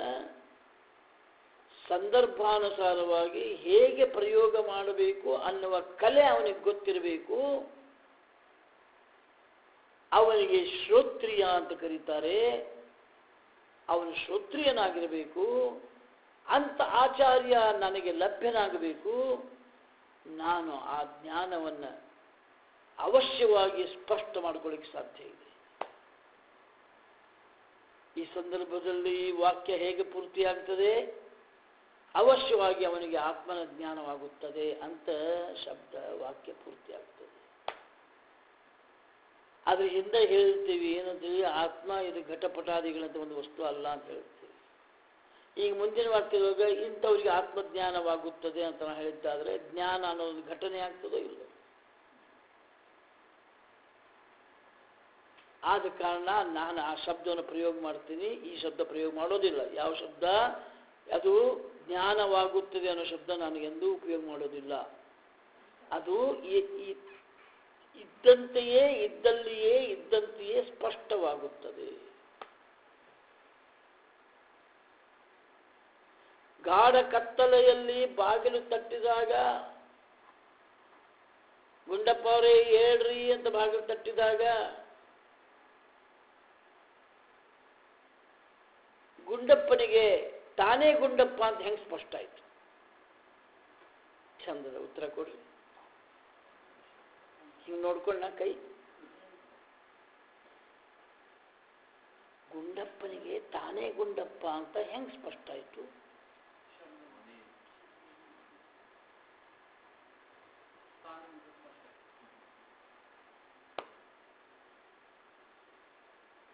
ಸಂದರ್ಭಾನುಸಾರವಾಗಿ ಹೇಗೆ ಪ್ರಯೋಗ ಮಾಡಬೇಕು ಅನ್ನುವ ಕಲೆ ಅವನಿಗೆ ಗೊತ್ತಿರಬೇಕು ಅವನಿಗೆ ಶ್ರೋತ್ರಿಯ ಅಂತ ಕರೀತಾರೆ ಅವನು ಶ್ರೋತ್ರಿಯನಾಗಿರಬೇಕು ಅಂತ ಆಚಾರ್ಯ ನನಗೆ ಲಭ್ಯನಾಗಬೇಕು ನಾನು ಆ ಜ್ಞಾನವನ್ನು ಅವಶ್ಯವಾಗಿ ಸ್ಪಷ್ಟ ಮಾಡ್ಕೊಳ್ಳಿಕ್ಕೆ ಸಾಧ್ಯ ಇದೆ ಈ ಸಂದರ್ಭದಲ್ಲಿ ವಾಕ್ಯ ಹೇಗೆ ಪೂರ್ತಿಯಾಗ್ತದೆ ಅವಶ್ಯವಾಗಿ ಅವನಿಗೆ ಆತ್ಮನ ಜ್ಞಾನವಾಗುತ್ತದೆ ಅಂತ ಶಬ್ದ ವಾಕ್ಯ ಪೂರ್ತಿಯಾಗ್ತದೆ ಅದ್ರ ಹಿಂದೆ ಹೇಳ್ತೀವಿ ಏನಂತೀವಿ ಆತ್ಮ ಇದು ಘಟಪಟಾದಿಗಳಂತ ಒಂದು ವಸ್ತು ಅಲ್ಲ ಅಂತ ಹೇಳ್ತೀವಿ ಈಗ ಮುಂದಿನ ವಾಕ್ಯದೊಳಗ ಇಂಥವ್ರಿಗೆ ಆತ್ಮಜ್ಞಾನವಾಗುತ್ತದೆ ಅಂತ ನಾವು ಹೇಳಿದ್ದಾದ್ರೆ ಜ್ಞಾನ ಅನ್ನೋದು ಘಟನೆ ಆಗ್ತದೋ ಇಲ್ಲ ಆದ ಕಾರಣ ನಾನು ಆ ಶಬ್ದವನ್ನು ಪ್ರಯೋಗ ಮಾಡ್ತೀನಿ ಈ ಶಬ್ದ ಪ್ರಯೋಗ ಮಾಡೋದಿಲ್ಲ ಯಾವ ಶಬ್ದ ಅದು ಜ್ಞಾನವಾಗುತ್ತದೆ ಅನ್ನೋ ಶಬ್ದ ನನಗೆಂದೂ ಉಪಯೋಗ ಮಾಡೋದಿಲ್ಲ ಅದು ಈ- ಈ- ಇದ್ದಂತೆಯೇ ಇದ್ದಲ್ಲಿಯೇ ಇದ್ದಂತೆಯೇ ಸ್ಪಷ್ಟವಾಗುತ್ತದೆ ಗಾಢ ಕತ್ತಲೆಯಲ್ಲಿ ಬಾಗಿಲು ತಟ್ಟಿದಾಗ ಗುಂಡಪ್ಪ ಅವರೇ ಹೇಳ್ರಿ ಅಂತ ಬಾಗಿಲು ತಟ್ಟಿದಾಗ ಗುಂಡಪ್ಪನಿಗೆ ತಾನೇ ಗುಂಡಪ್ಪ ಅಂತ ಹೆಂಗೆ ಸ್ಪಷ್ಟ ಆಯ್ತು ಚಂದದ ಉತ್ತರ ಕೊಡ್ರಿ ಹಿಂಗೆ ನೋಡ್ಕೊಂಡು ನಾ ಕೈ ಗುಂಡಪ್ಪನಿಗೆ ತಾನೇ ಗುಂಡಪ್ಪ ಅಂತ ಹೆಂಗೆ ಸ್ಪಷ್ಟ ಆಯ್ತು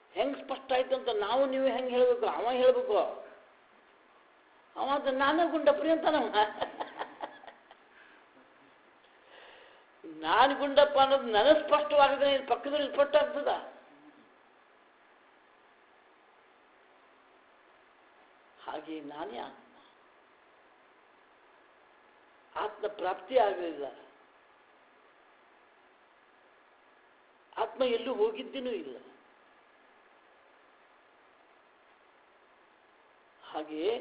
ಹೆಂಗ್ ಸ್ಪಷ್ಟ ಆಯ್ತು ಅಂತ ನಾವು ನೀವು ಹೆಂಗೆ ಹೇಳ್ಬೇಕು ಅವ ಹೇಳ್ಬೇಕು ಅವ ಅಂತ ನಾನೇ ಗುಂಡಪ್ರಿ ಅಂತಾನವ ನಾನು ಗುಂಡಪ್ಪ ಅನ್ನೋದು ನನಗೆ ಸ್ಪಷ್ಟವಾಗದೆ ಇದು ಪಕ್ಕದಲ್ಲಿ ಸ್ಪಷ್ಟ ಆಗ್ತದ ಹಾಗೆ ನಾನೇ ಆತ್ಮ ಆತ್ಮ ಪ್ರಾಪ್ತಿ ಆಗಲಿಲ್ಲ ಆತ್ಮ ಎಲ್ಲೂ ಹೋಗಿದ್ದೇನೂ ಇಲ್ಲ ಹಾಗೆಯೇ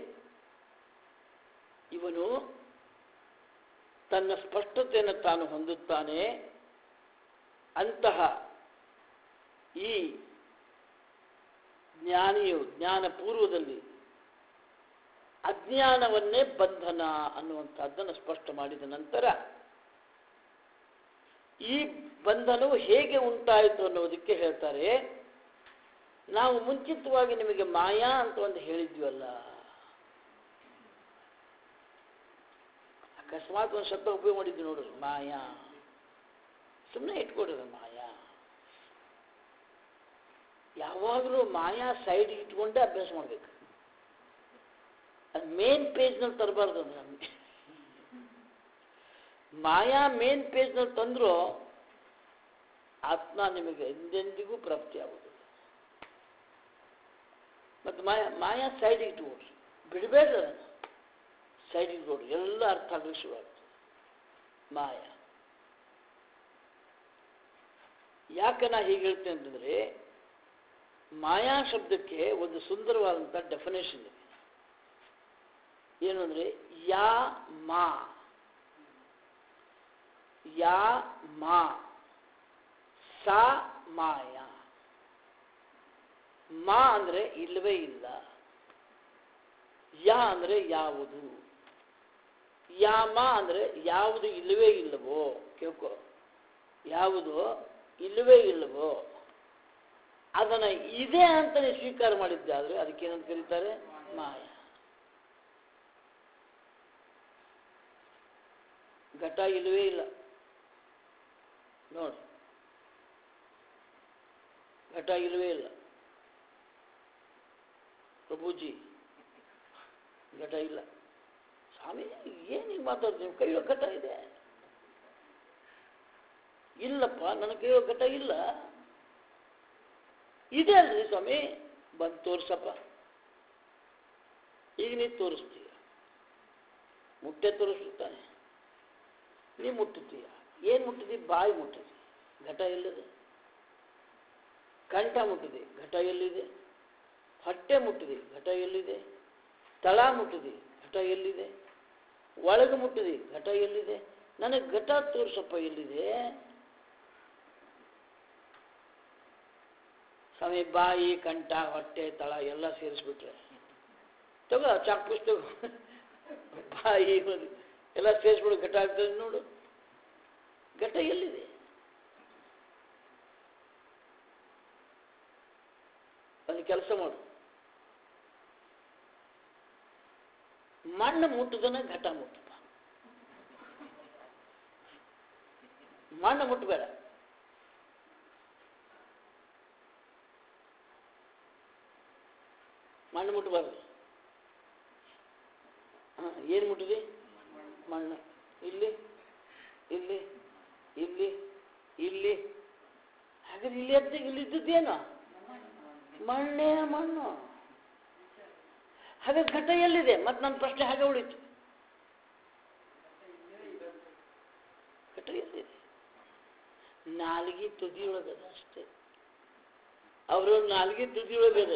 ಇವನು ತನ್ನ ಸ್ಪಷ್ಟತೆಯನ್ನು ತಾನು ಹೊಂದುತ್ತಾನೆ ಅಂತಹ ಈ ಜ್ಞಾನಿಯು ಜ್ಞಾನ ಪೂರ್ವದಲ್ಲಿ ಅಜ್ಞಾನವನ್ನೇ ಬಂಧನ ಅನ್ನುವಂಥದ್ದನ್ನು ಸ್ಪಷ್ಟ ಮಾಡಿದ ನಂತರ ಈ ಬಂಧನವು ಹೇಗೆ ಉಂಟಾಯಿತು ಅನ್ನೋದಕ್ಕೆ ಹೇಳ್ತಾರೆ ನಾವು ಮುಂಚಿತವಾಗಿ ನಿಮಗೆ ಮಾಯಾ ಅಂತ ಒಂದು ಹೇಳಿದ್ವಲ್ಲ ಅಕಸ್ಮಾತ್ ಒಂದು ಶಬ್ದ ಉಪಯೋಗ ಮಾಡಿದ್ವಿ ನೋಡ್ರಿ ಮಾಯಾ ಸುಮ್ಮನೆ ಇಟ್ಕೊಡ್ರಿ ಮಾಯಾ ಯಾವಾಗಲೂ ಮಾಯಾ ಸೈಡ್ ಇಟ್ಕೊಂಡೇ ಅಭ್ಯಾಸ ಮಾಡ್ಬೇಕು ಅದು ಮೇನ್ ಪೇಜ್ನಲ್ಲಿ ತರಬಾರ್ದು ಅದು ನಮಗೆ ಮಾಯಾ ಮೇನ್ ಪೇಜ್ನಲ್ಲಿ ತಂದರೂ ಆತ್ಮ ನಿಮಗೆ ಎಂದೆಂದಿಗೂ ಪ್ರಾಪ್ತಿ ಆಗುವುದಿಲ್ಲ ಮತ್ತು ಮಾಯಾ ಮಾಯಾ ಸೈಡ್ ಇಟ್ಕೊಡ್ರಿ ಬಿಡಬೇಡ್ರಿ ಅದನ್ನು ಸೈಡ್ ಇಟ್ಕೊಡ್ರಿ ಎಲ್ಲ ಅರ್ಥ ಆಗಲಿಕ್ಕೆ ಶುರುವಾಗ್ತದೆ ಮಾಯಾ ಯಾಕೆ ನಾ ಹೀಗೆ ಹೇಳ್ತೇನೆ ಅಂತಂದರೆ ಮಾಯಾ ಶಬ್ದಕ್ಕೆ ಒಂದು ಸುಂದರವಾದಂಥ ಡೆಫಿನೇಷನ್ ಇದೆ ಏನು ಅಂದರೆ ಯಾ ಮಾ ಯಾ ಮಾ ಸಾ ಮಾಯ ಮಾ ಅಂದರೆ ಇಲ್ಲವೇ ಇಲ್ಲ ಯಾ ಅಂದರೆ ಯಾವುದು ಯಾಮ ಅಂದರೆ ಯಾವುದು ಇಲ್ಲವೇ ಇಲ್ಲವೋ ಕೇಳ್ಕೊ ಯಾವುದು ಇಲ್ಲವೇ ಇಲ್ಲವೋ ಅದನ್ನು ಇದೆ ಅಂತ ನೀವು ಸ್ವೀಕಾರ ಮಾಡಿದ್ದಾದ್ರೆ ಅದಕ್ಕೇನಂತ ಕರೀತಾರೆ ಮಾಯ ಘಟ ಇಲ್ಲವೇ ಇಲ್ಲ ನೋಡಿ ಘಟ ಇಲ್ಲವೇ ಇಲ್ಲ ಪ್ರಭುಜಿ ಘಟ ಇಲ್ಲ ಸ್ವಾಮಿ ಏನು ಹಿಂಗೆ ಮಾತಾಡ್ತೀನಿ ಕೈಯೋ ಘಟ ಇದೆ ಇಲ್ಲಪ್ಪ ನನ್ನ ಕೈಯೋ ಘಟ ಇಲ್ಲ ಇದೆ ಅಲ್ರಿ ಸ್ವಾಮಿ ಬಂದು ತೋರ್ಸಪ್ಪ ಈಗ ನೀ ತೋರಿಸ್ತೀಯ ಮುಟ್ಟೆ ತೋರಿಸ್ತಾನೆ ನೀ ಮುಟ್ಟುತ್ತೀಯ ಏನು ಮುಟ್ಟಿದಿ ಬಾಯಿ ಮುಟ್ಟಿದಿ ಘಟ ಎಲ್ಲಿದೆ ಕಂಠ ಮುಟ್ಟಿದೆ ಘಟ ಎಲ್ಲಿದೆ ಹೊಟ್ಟೆ ಮುಟ್ಟಿದೆ ಘಟ ಎಲ್ಲಿದೆ ತಳ ಮುಟ್ಟಿದೆ ಘಟ ಎಲ್ಲಿದೆ ಒಳಗೆ ಮುಟ್ಟಿದೆ ಘಟ ಎಲ್ಲಿದೆ ನನಗೆ ಘಟ ತೋರಿಸಪ್ಪ ಎಲ್ಲಿದೆ ಸ್ವಾಮಿ ಬಾಯಿ ಕಂಠ ಹೊಟ್ಟೆ ತಳ ಎಲ್ಲ ಸೇರಿಸ್ಬಿಟ್ರೆ ತಗೋ ಚಾಕ್ ಪುಸ್ ತಗೋ ಬಾಯಿ ಒಂದು ಎಲ್ಲ ಸೇರಿಸ್ಬಿಡು ಘಟ ಆಗ್ತದೆ ನೋಡು ಘಟ ಎಲ್ಲಿದೆ ಒಂದು ಕೆಲಸ ಮಾಡು ಮಣ್ಣು ಮುಟ್ಟದನ್ನ ಘಟ ಮುಟ್ಟಪ್ಪ ಮಣ್ಣು ಮುಟ್ಟಬೇಡ ಮಣ್ಣು ಮುಟ್ಟಬಾರ್ದು ಹಾಂ ಏನು ಮುಟ್ಟಿದೆ ಮಣ್ಣು ಇಲ್ಲಿ ಇಲ್ಲಿ ಇಲ್ಲಿ ಇಲ್ಲಿ ಹಾಗಾದ್ರೆ ಇಲ್ಲಿ ಎದ್ದ ಇಲ್ಲಿ ಇದ್ದದ್ದೇನು ಮಣ್ಣೇ ಮಣ್ಣು ಹಾಗಾದ್ರೆ ಘಟ ಎಲ್ಲಿದೆ ಮತ್ತೆ ನನ್ನ ಪ್ರಶ್ನೆ ಹಾಗೆ ಉಳಿತು ಘಟ ಎಲ್ಲಿದೆ ನಾಲ್ಗಿ ತುದಿಯೊಳಗದ ಅಷ್ಟೇ ಅವರು ನಾಲ್ಗಿ ತುದಿಯೊಳಗದ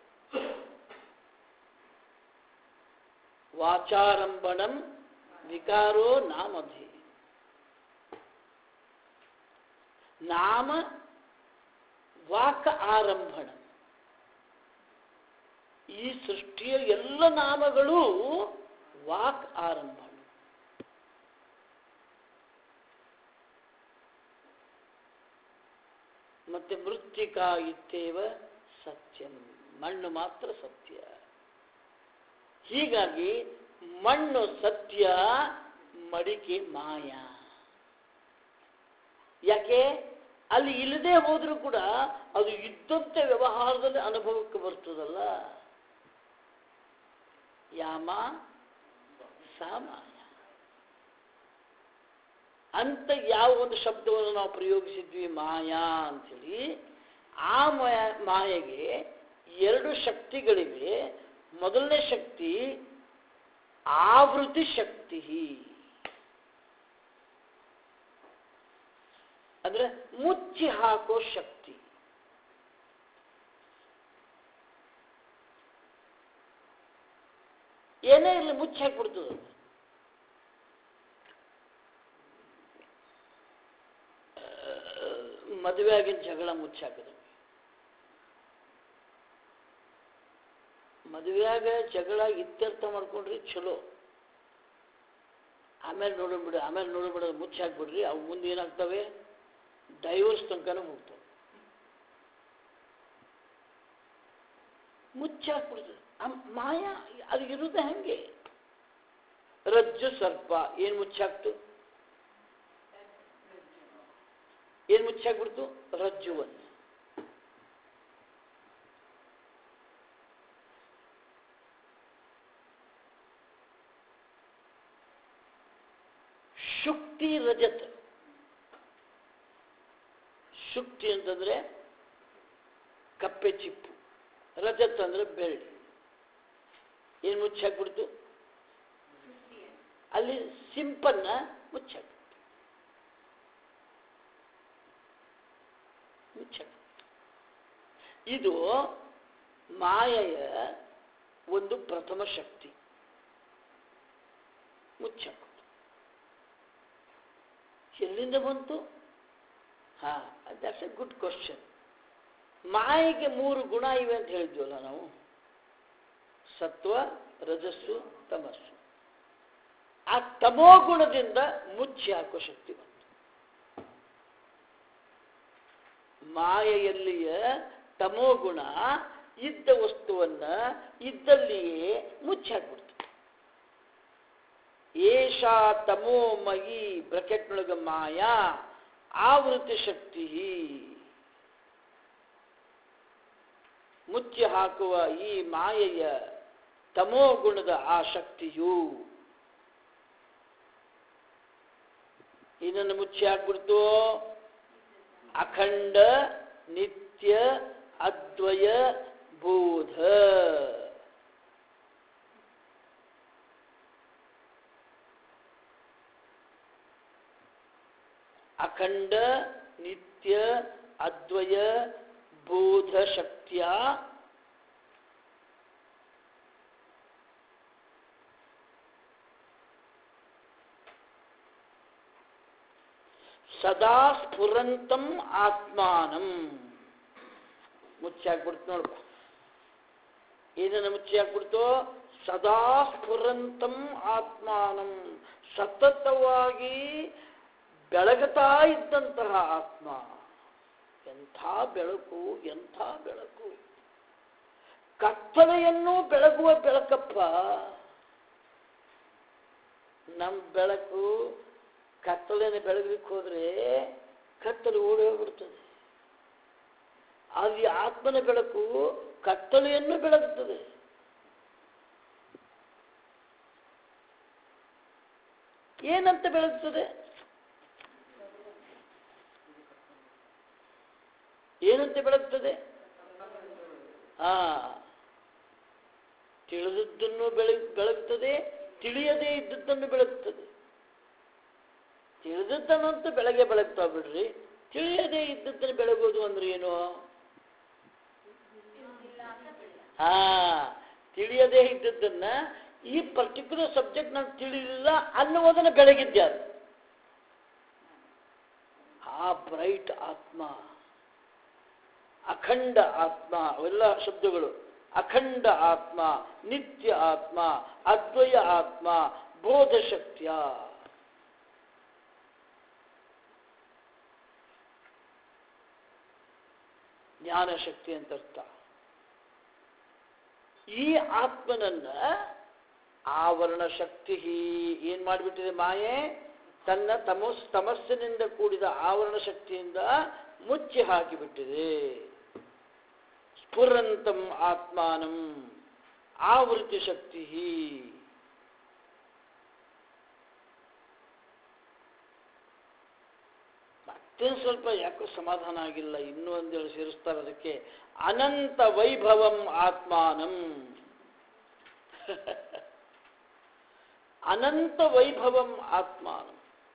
ವಾಚಾರಂಭಣಂ ವಿಕಾರೋ ನಾಮಧಿ ನಾಮ ವಾಕ್ ಆರಂಭಣ ಈ ಸೃಷ್ಟಿಯ ಎಲ್ಲ ನಾಮಗಳು ವಾಕ್ ಆರಂಭಣ ಮತ್ತೆ ಮೃತ್ತಿಕಾ ಇತ್ತೇವ ಸತ್ಯಂ ಮಣ್ಣು ಮಾತ್ರ ಸತ್ಯ ಹೀಗಾಗಿ ಮಣ್ಣು ಸತ್ಯ ಮಡಿಕೆ ಮಾಯ ಯಾಕೆ ಅಲ್ಲಿ ಇಲ್ಲದೆ ಹೋದರೂ ಕೂಡ ಅದು ಇದ್ದಂತೆ ವ್ಯವಹಾರದಲ್ಲಿ ಅನುಭವಕ್ಕೆ ಬರ್ತದಲ್ಲ ಯಾಮ ಸಾಮಾನ್ಯ ಅಂತ ಯಾವ ಒಂದು ಶಬ್ದವನ್ನು ನಾವು ಪ್ರಯೋಗಿಸಿದ್ವಿ ಮಾಯಾ ಅಂಥೇಳಿ ಆ ಮಾಯ ಮಾಯೆಗೆ ಎರಡು ಶಕ್ತಿಗಳಿವೆ ಮೊದಲನೇ ಶಕ್ತಿ ಆವೃತ್ತಿ ಶಕ್ತಿ ಅಂದ್ರೆ ಮುಚ್ಚಿ ಹಾಕೋ ಶಕ್ತಿ ಏನೇ ಇರಲಿ ಮುಚ್ಚಿ ಹಾಕ್ಬಿಡ್ತದೆ ಅದು. ಮದುವೆ ಆಗಿನ ಜಗಳ ಮುಚ್ಚಾಕಿದ್ರು ಮದುವೆಯಾಗ ಜಗಳ ಇತ್ಯರ್ಥ ಮಾಡ್ಕೊಂಡ್ರಿ ಚಲೋ ಆಮೇಲೆ ನೋಡೋಣ ಆಮೇಲೆ ನೋಡೋಣ ಮುಚ್ಚಿ ಹಾಕ್ಬಿಡ್ರಿ ಅವು ಮುಂದೆ ಏನಾಗ್ತವೆ ಡೈವರ್ಸ್ ತನಕನೂ ಹೋಗ್ತವೆ ಮುಚ್ಚಿ ಹಾಕ್ಬಿಡ್ತದೆ ಆ ಮಾಯ ಅದು ಇರುವುದೇ ಹಂಗೆ ರಜ್ಜು ಸರ್ಪ ಏನು ಮುಚ್ಚಾಕ್ತು ಏನು ಮುಚ್ಚಾಕ್ಬಿಡ್ತು ರಜ್ಜುವನ್ನು ಶುಕ್ತಿ ರಜತ್ ಶುಕ್ತಿ ಅಂತಂದ್ರೆ ಕಪ್ಪೆ ಚಿಪ್ಪು ರಜತ್ ಅಂದ್ರೆ ಬೆಳ್ಳಿ ಏನು ಮುಚ್ಚಾಕ್ಬಿಡ್ತು ಅಲ್ಲಿ ಸಿಂಪನ್ನ ಮುಚ್ಚಾಕ್ಬಿಡ್ತು ಮುಚ್ಚಾಕ್ಬಿಡ್ತು ಇದು ಮಾಯೆಯ ಒಂದು ಪ್ರಥಮ ಶಕ್ತಿ ಮುಚ್ಚಾಕ್ಬಿಡ್ತು ಎಲ್ಲಿಂದ ಬಂತು ಹಾ ದಟ್ಸ್ ಎ ಗುಡ್ ಕ್ವಶನ್ ಮಾಯೆಗೆ ಮೂರು ಗುಣ ಇವೆ ಅಂತ ಹೇಳಿದ್ವಲ್ಲ ನಾವು ಸತ್ವ ರಜಸ್ಸು ತಮಸ್ಸು ಆ ತಮೋ ಗುಣದಿಂದ ಮುಚ್ಚಿ ಹಾಕೋ ಶಕ್ತಿ ಬಂತು ಮಾಯೆಯಲ್ಲಿಯ ತಮೋ ಗುಣ ಇದ್ದ ವಸ್ತುವನ್ನ ಇದ್ದಲ್ಲಿಯೇ ಮುಚ್ಚಿ ಹಾಕ್ಬಿಡ್ತು ಏಷಾ ತಮೋಮಯಿ ಬ್ರಕೆಟ್ನೊಳಗ ಮಾಯಾ ಆವೃತ್ತಿ ಶಕ್ತಿ ಮುಚ್ಚಿ ಹಾಕುವ ಈ ಮಾಯೆಯ ತಮೋ ಗುಣದ ಆ ಶಕ್ತಿಯು ಇದನ್ನು ಮುಚ್ಚಿ ಹಾಕ್ಬಿಡ್ತು ಅಖಂಡ ನಿತ್ಯ ಅದ್ವಯ ಬೋಧ ಅಖಂಡ ನಿತ್ಯ ಅದ್ವಯ ಬೋಧ ಶಕ್ತಿಯ ಸದಾ ಸ್ಫುರಂತಂ ಆತ್ಮಾನಂ ಮುಚ್ಚಾಕ್ಬಿಡ್ತು ನೋಡ್ಕೊ ಏನನ್ನ ಮುಚ್ಚಿ ಹಾಕ್ಬಿಡ್ತು ಸದಾ ಸ್ಫುರಂತಂ ಆತ್ಮಾನಂ ಸತತವಾಗಿ ಬೆಳಗುತ್ತಾ ಇದ್ದಂತಹ ಆತ್ಮ ಎಂಥ ಬೆಳಕು ಎಂಥ ಬೆಳಕು ಕತ್ತಲೆಯನ್ನು ಬೆಳಗುವ ಬೆಳಕಪ್ಪ ನಮ್ಮ ಬೆಳಕು ಕತ್ತಲೆಯನ್ನು ಬೆಳಗಲಿಕ್ಕೆ ಹೋದ್ರೆ ಕತ್ತಲು ಓಡಿ ಹೋಗ್ಬಿಡ್ತದೆ ಅಲ್ಲಿ ಆತ್ಮನ ಬೆಳಕು ಕತ್ತಲೆಯನ್ನು ಬೆಳಗುತ್ತದೆ ಏನಂತ ಬೆಳಗುತ್ತದೆ ಏನಂತೆ ಬೆಳಗ್ತದೆ ಆ ತಿಳಿದದ್ದನ್ನು ಬೆಳಗ್ ಬೆಳಗ್ತದೆ ತಿಳಿಯದೇ ಇದ್ದದ್ದನ್ನು ಬೆಳಗ್ತದೆ ತಿಳಿದದ್ದನ್ನಂತೂ ಬೆಳಗ್ಗೆ ಬೆಳಗ್ತಾ ಬಿಡ್ರಿ ತಿಳಿಯದೇ ಇದ್ದದ್ದನ್ನು ಬೆಳಗೋದು ಅಂದ್ರೆ ಏನು ಹಾ ತಿಳಿಯದೇ ಇದ್ದದ್ದನ್ನ ಈ ಪರ್ಟಿಕ್ಯುಲರ್ ಸಬ್ಜೆಕ್ಟ್ ನಾನು ತಿಳಿಲಿಲ್ಲ ಅನ್ನುವುದನ್ನು ಬೆಳಗಿದ್ದೆ ಅದು ಆ ಬ್ರೈಟ್ ಆತ್ಮ ಅಖಂಡ ಆತ್ಮ ಅವೆಲ್ಲ ಶಬ್ದಗಳು ಅಖಂಡ ಆತ್ಮ ನಿತ್ಯ ಆತ್ಮ ಅದ್ವಯ ಆತ್ಮ ಬೋಧಶಕ್ತಿಯ ಜ್ಞಾನಶಕ್ತಿ ಅಂತ ಅರ್ಥ ಈ ಆತ್ಮನನ್ನ ಆವರಣ ಶಕ್ತಿ ಏನ್ ಮಾಡಿಬಿಟ್ಟಿದೆ ಮಾಯೆ ತನ್ನ ತಮಸ್ ತಮಸ್ಸಿನಿಂದ ಕೂಡಿದ ಆವರಣ ಶಕ್ತಿಯಿಂದ ಮುಚ್ಚಿ ಹಾಕಿಬಿಟ್ಟಿದೆ ಸ್ಫುರಂತಂ ಆತ್ಮಾನಂ ಆವೃತ್ತಿ ಶಕ್ತಿ ಮತ್ತೆ ಸ್ವಲ್ಪ ಯಾಕೋ ಸಮಾಧಾನ ಆಗಿಲ್ಲ ಇನ್ನೂ ಒಂದೇಳು ಸೇರಿಸ್ತಾರೆ ಅದಕ್ಕೆ ಅನಂತ ವೈಭವಂ ಆತ್ಮಾನಂ ಅನಂತ ವೈಭವಂ ಆತ್ಮಾನಂ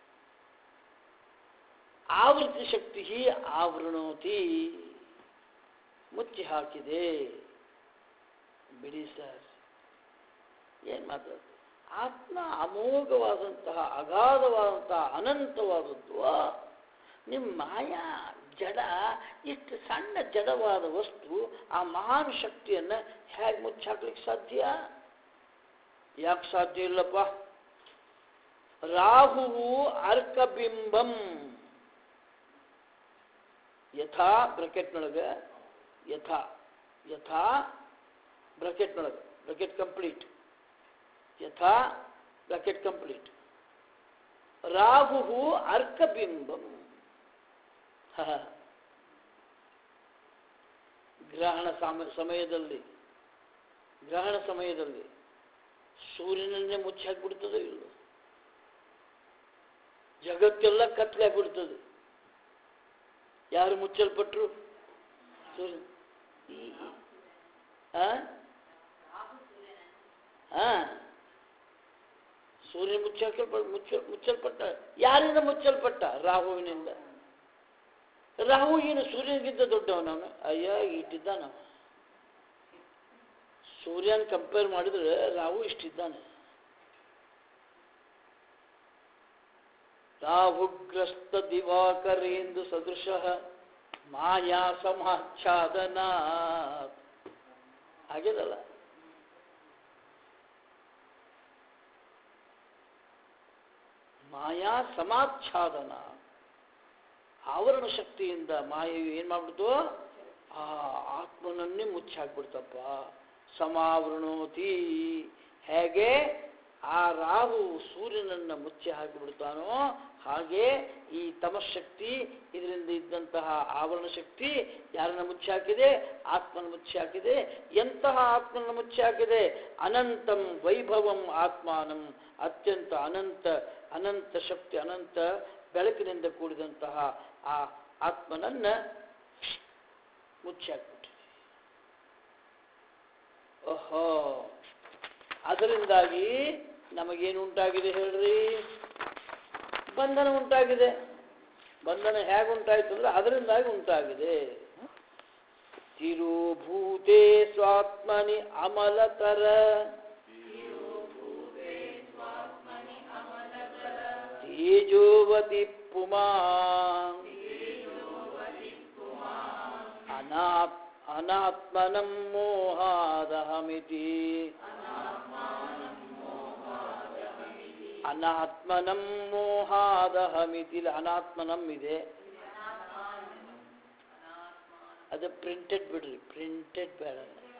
ಆವೃತ್ತಿ ಶಕ್ತಿ ಆವೃಣೋತಿ ಮುಚ್ಚಿ ಹಾಕಿದೆ ಬಿಡಿ ಸರ್ ಏನು ಮಾತಾಡ್ತೀವಿ ಆತ್ಮ ಅಮೋಘವಾದಂತಹ ಅಗಾಧವಾದಂತಹ ಅನಂತವಾದದ್ದು ನಿಮ್ಮ ಮಾಯಾ ಜಡ ಇಷ್ಟು ಸಣ್ಣ ಜಡವಾದ ವಸ್ತು ಆ ಮಹಾನ್ ಶಕ್ತಿಯನ್ನು ಹೇಗೆ ಮುಚ್ಚಾಕ್ಲಿಕ್ಕೆ ಸಾಧ್ಯ ಯಾಕೆ ಸಾಧ್ಯ ಇಲ್ಲಪ್ಪ ರಾಹುವು ಅರ್ಕಬಿಂಬಂ ಯಥಾ ಬ್ರಕೆಟ್ನೊಳಗೆ ಯಥಾ ಯಥಾ ಬ್ರಕೆಟ್ನೊಳಗೆ ಬ್ರಕೆಟ್ ಕಂಪ್ಲೀಟ್ ಯಥಾ ಬ್ರಕೆಟ್ ಕಂಪ್ಲೀಟ್ ರಾಹು ಅರ್ಕಬಿಂಬಂ ಗ್ರಹಣ ಸಮ ಸಮಯದಲ್ಲಿ ಗ್ರಹಣ ಸಮಯದಲ್ಲಿ ಸೂರ್ಯನನ್ನೇ ಮುಚ್ಚಿ ಹಾಕಿಬಿಡ್ತದೆ ಇಲ್ಲ ಜಗತ್ತೆಲ್ಲ ಕತ್ಲೆ ಆಗ್ಬಿಡ್ತದೆ ಯಾರು ಮುಚ್ಚಲ್ಪಟ್ರು ಸೂರ್ಯ ಈ- ಈ- ಆ? ಆ? ಸೂರ್ಯ ಮುಚ್ಚಲ್ಪಟ್ಟ ಮುಚ್ಚ ಮುಚ್ಚಲ್ಪಟ್ಟ ಯಾರಿಂದ ಮುಚ್ಚಲ್ಪಟ್ಟ ರಾಹುವಿನಿಂದ ರಾಹು ಏನು ಸೂರ್ಯನಿಗಿಂತ ದೊಡ್ಡವನವನು ಅಯ್ಯ ಇಟ್ಟಿದ್ದಾನ ಸೂರ್ಯನ ಕಂಪೇರ್ ಮಾಡಿದ್ರೆ ರಾಹು ಇಷ್ಟಿದ್ದಾನೆ ರಾಹುಗ್ರಸ್ತ ದಿವಾಕರೇಂದು ಸದೃಶ ಮಾಯಾ ಸಮಾಚ್ಛಾದನ ಆಗ್ಯದಲ್ಲ ಮಾಯಾ ಸಮಾಚ್ಛಾದನ ಆವರಣ ಶಕ್ತಿಯಿಂದ ಮಾಯೆಯು ಏನು ಮಾಡ್ಬಿಡ್ತು ಆ ಆತ್ಮನನ್ನೇ ಮುಚ್ಚಿ ಹಾಕ್ಬಿಡ್ತಪ್ಪ ಸಮಾವೃಣೋತಿ ಹೇಗೆ ಆ ರಾಹು ಸೂರ್ಯನನ್ನು ಮುಚ್ಚಿ ಹಾಕಿಬಿಡ್ತಾನೋ ಹಾಗೆ ಈ ತಮಶಕ್ತಿ ಇದರಿಂದ ಇದ್ದಂತಹ ಆವರಣ ಶಕ್ತಿ ಯಾರನ್ನ ಮುಚ್ಚಿ ಹಾಕಿದೆ ಆತ್ಮನ ಮುಚ್ಚಿ ಹಾಕಿದೆ ಎಂತಹ ಆತ್ಮನ ಮುಚ್ಚಿ ಹಾಕಿದೆ ಅನಂತಂ ವೈಭವಂ ಆತ್ಮಾನಂ ಅತ್ಯಂತ ಅನಂತ ಅನಂತ ಶಕ್ತಿ ಅನಂತ ಬೆಳಕಿನಿಂದ ಕೂಡಿದಂತಹ ಆ ಆತ್ಮನನ್ನ ಮುಚ್ಚಿ ಹಾಕ್ಬಿಟ್ಟಿದೆ ಓಹೋ ಅದರಿಂದಾಗಿ ನಮಗೇನು ಉಂಟಾಗಿದೆ ಹೇಳ್ರಿ ಬಂಧನ ಉಂಟಾಗಿದೆ ಬಂಧನ ಹೇಗೆ ಉಂಟಾಯ್ತು ಅಂದ್ರೆ ಅದರಿಂದಾಗಿ ಉಂಟಾಗಿದೆ ತಿರುಭೂತೆ ಸ್ವಾತ್ಮನಿ ಅಮಲತರ ತೇಜೋವತಿ ಪುಮಾ ಅನಾತ್ ಅನಾತ್ಮನಂ ಮೋಹಾದಹಮಿತಿ ಅನಾತ್ಮನಂ ಮೋಹಾದಹಮಿತಿ ಇಲ್ಲಿ ಅನಾತ್ಮನಂ ಇದೆ ಅದು ಪ್ರಿಂಟೆಡ್ ಬಿಡ್ರಿ ಪ್ರಿಂಟೆಡ್ ಬೇಡ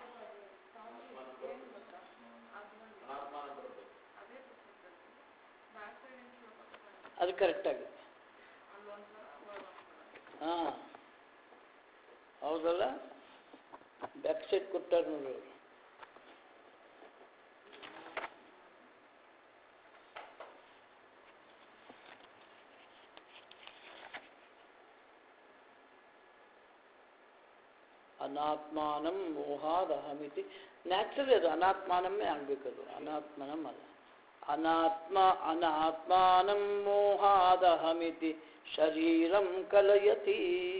ಅದು ಕರೆಕ್ಟ್ ಆಗಿದೆ ಹಾ ಹೌದಲ್ಲ ಬ್ಯಾಕ್ ಸೈಡ್ ಕೊಟ್ಟಾರ ನೋಡ್ರಿ ಅವ್ರು. ಅನಾತ್ಮಾನಂ ಮೋಹಾದ ಅಹಮಿತಿ ನ್ಯಾಚುರಲಿ ಅದು ಅನಾತ್ಮಾನಮ್ಮೇ ಆಗ್ಬೇಕದು ಅನಾತ್ಮನಂ ಅಲ್ಲ ಅನಾತ್ಮ ಅನಾತ್ಮಾನಂ ಮೋಹಾದಹಮಿತಿ ಶರೀರಂ ಕಲಯತಿ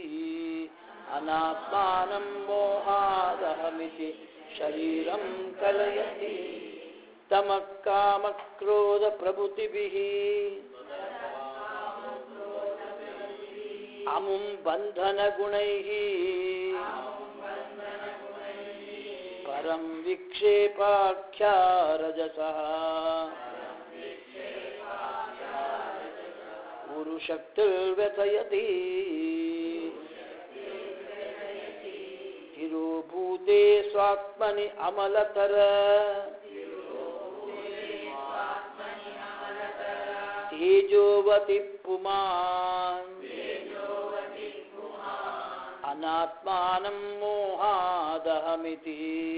ಅನಾತ್ಮಾನಂ ಮೋಹಾದಹಮಿತಿ ಶರೀರಂ ಕಲಯತಿ ತಮ ಕಾಮ ಕ್ರೋಧ ಪ್ರಭೃತಿಭಿಃ ಅಮುಂ ಬಂಧನ ಗುಣೈಃ ಪರಂ ವಿಕ್ಷೇಪಾಖ್ಯಾ ರಜಸಃ ಗುರುಶಕ್ತಿರ್ವ್ಯಥಯತಿ ತಿರುಭೂತೆ ಸ್ವಾತ್ಮನಿ ಅಮಲತರ ತೇಜೋವತಿ ಪುಮಾನ್ ಅನಾತ್ಮಾನಂ ಮೋಹಾದಹಮಿತಿ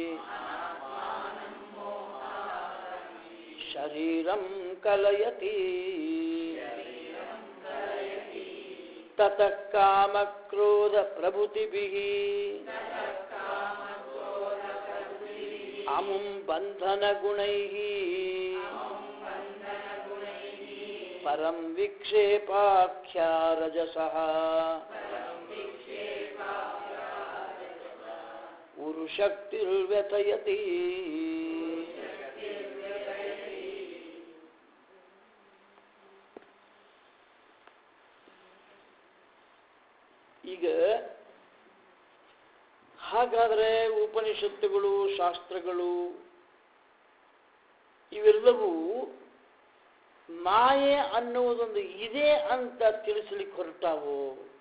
ಶರೀರಂ ಕಲಯತಿ ತತಃ ಕಾಮಕ್ರೋಧ ಪ್ರಭೃತಿಭಿಃ ಅಮುಂ ಬಂಧನಗುಣೈಃ ಪರಂ ವಿಕ್ಷೇಪಾಖ್ಯಾ ರಜಸಃ ಉರುಶಕ್ತಿರ್ವ್ಯಥಯತಿ ಈಗ ಹಾಗಾದರೆ ಉಪನಿಷತ್ತುಗಳು ಶಾಸ್ತ್ರಗಳು ಇವೆಲ್ಲವೂ ಮಾಯೆ ಅನ್ನುವುದೊಂದು ಇದೆ ಅಂತ ತಿಳಿಸ್ಲಿಕ್ಕೆ ಹೊರಟಾವು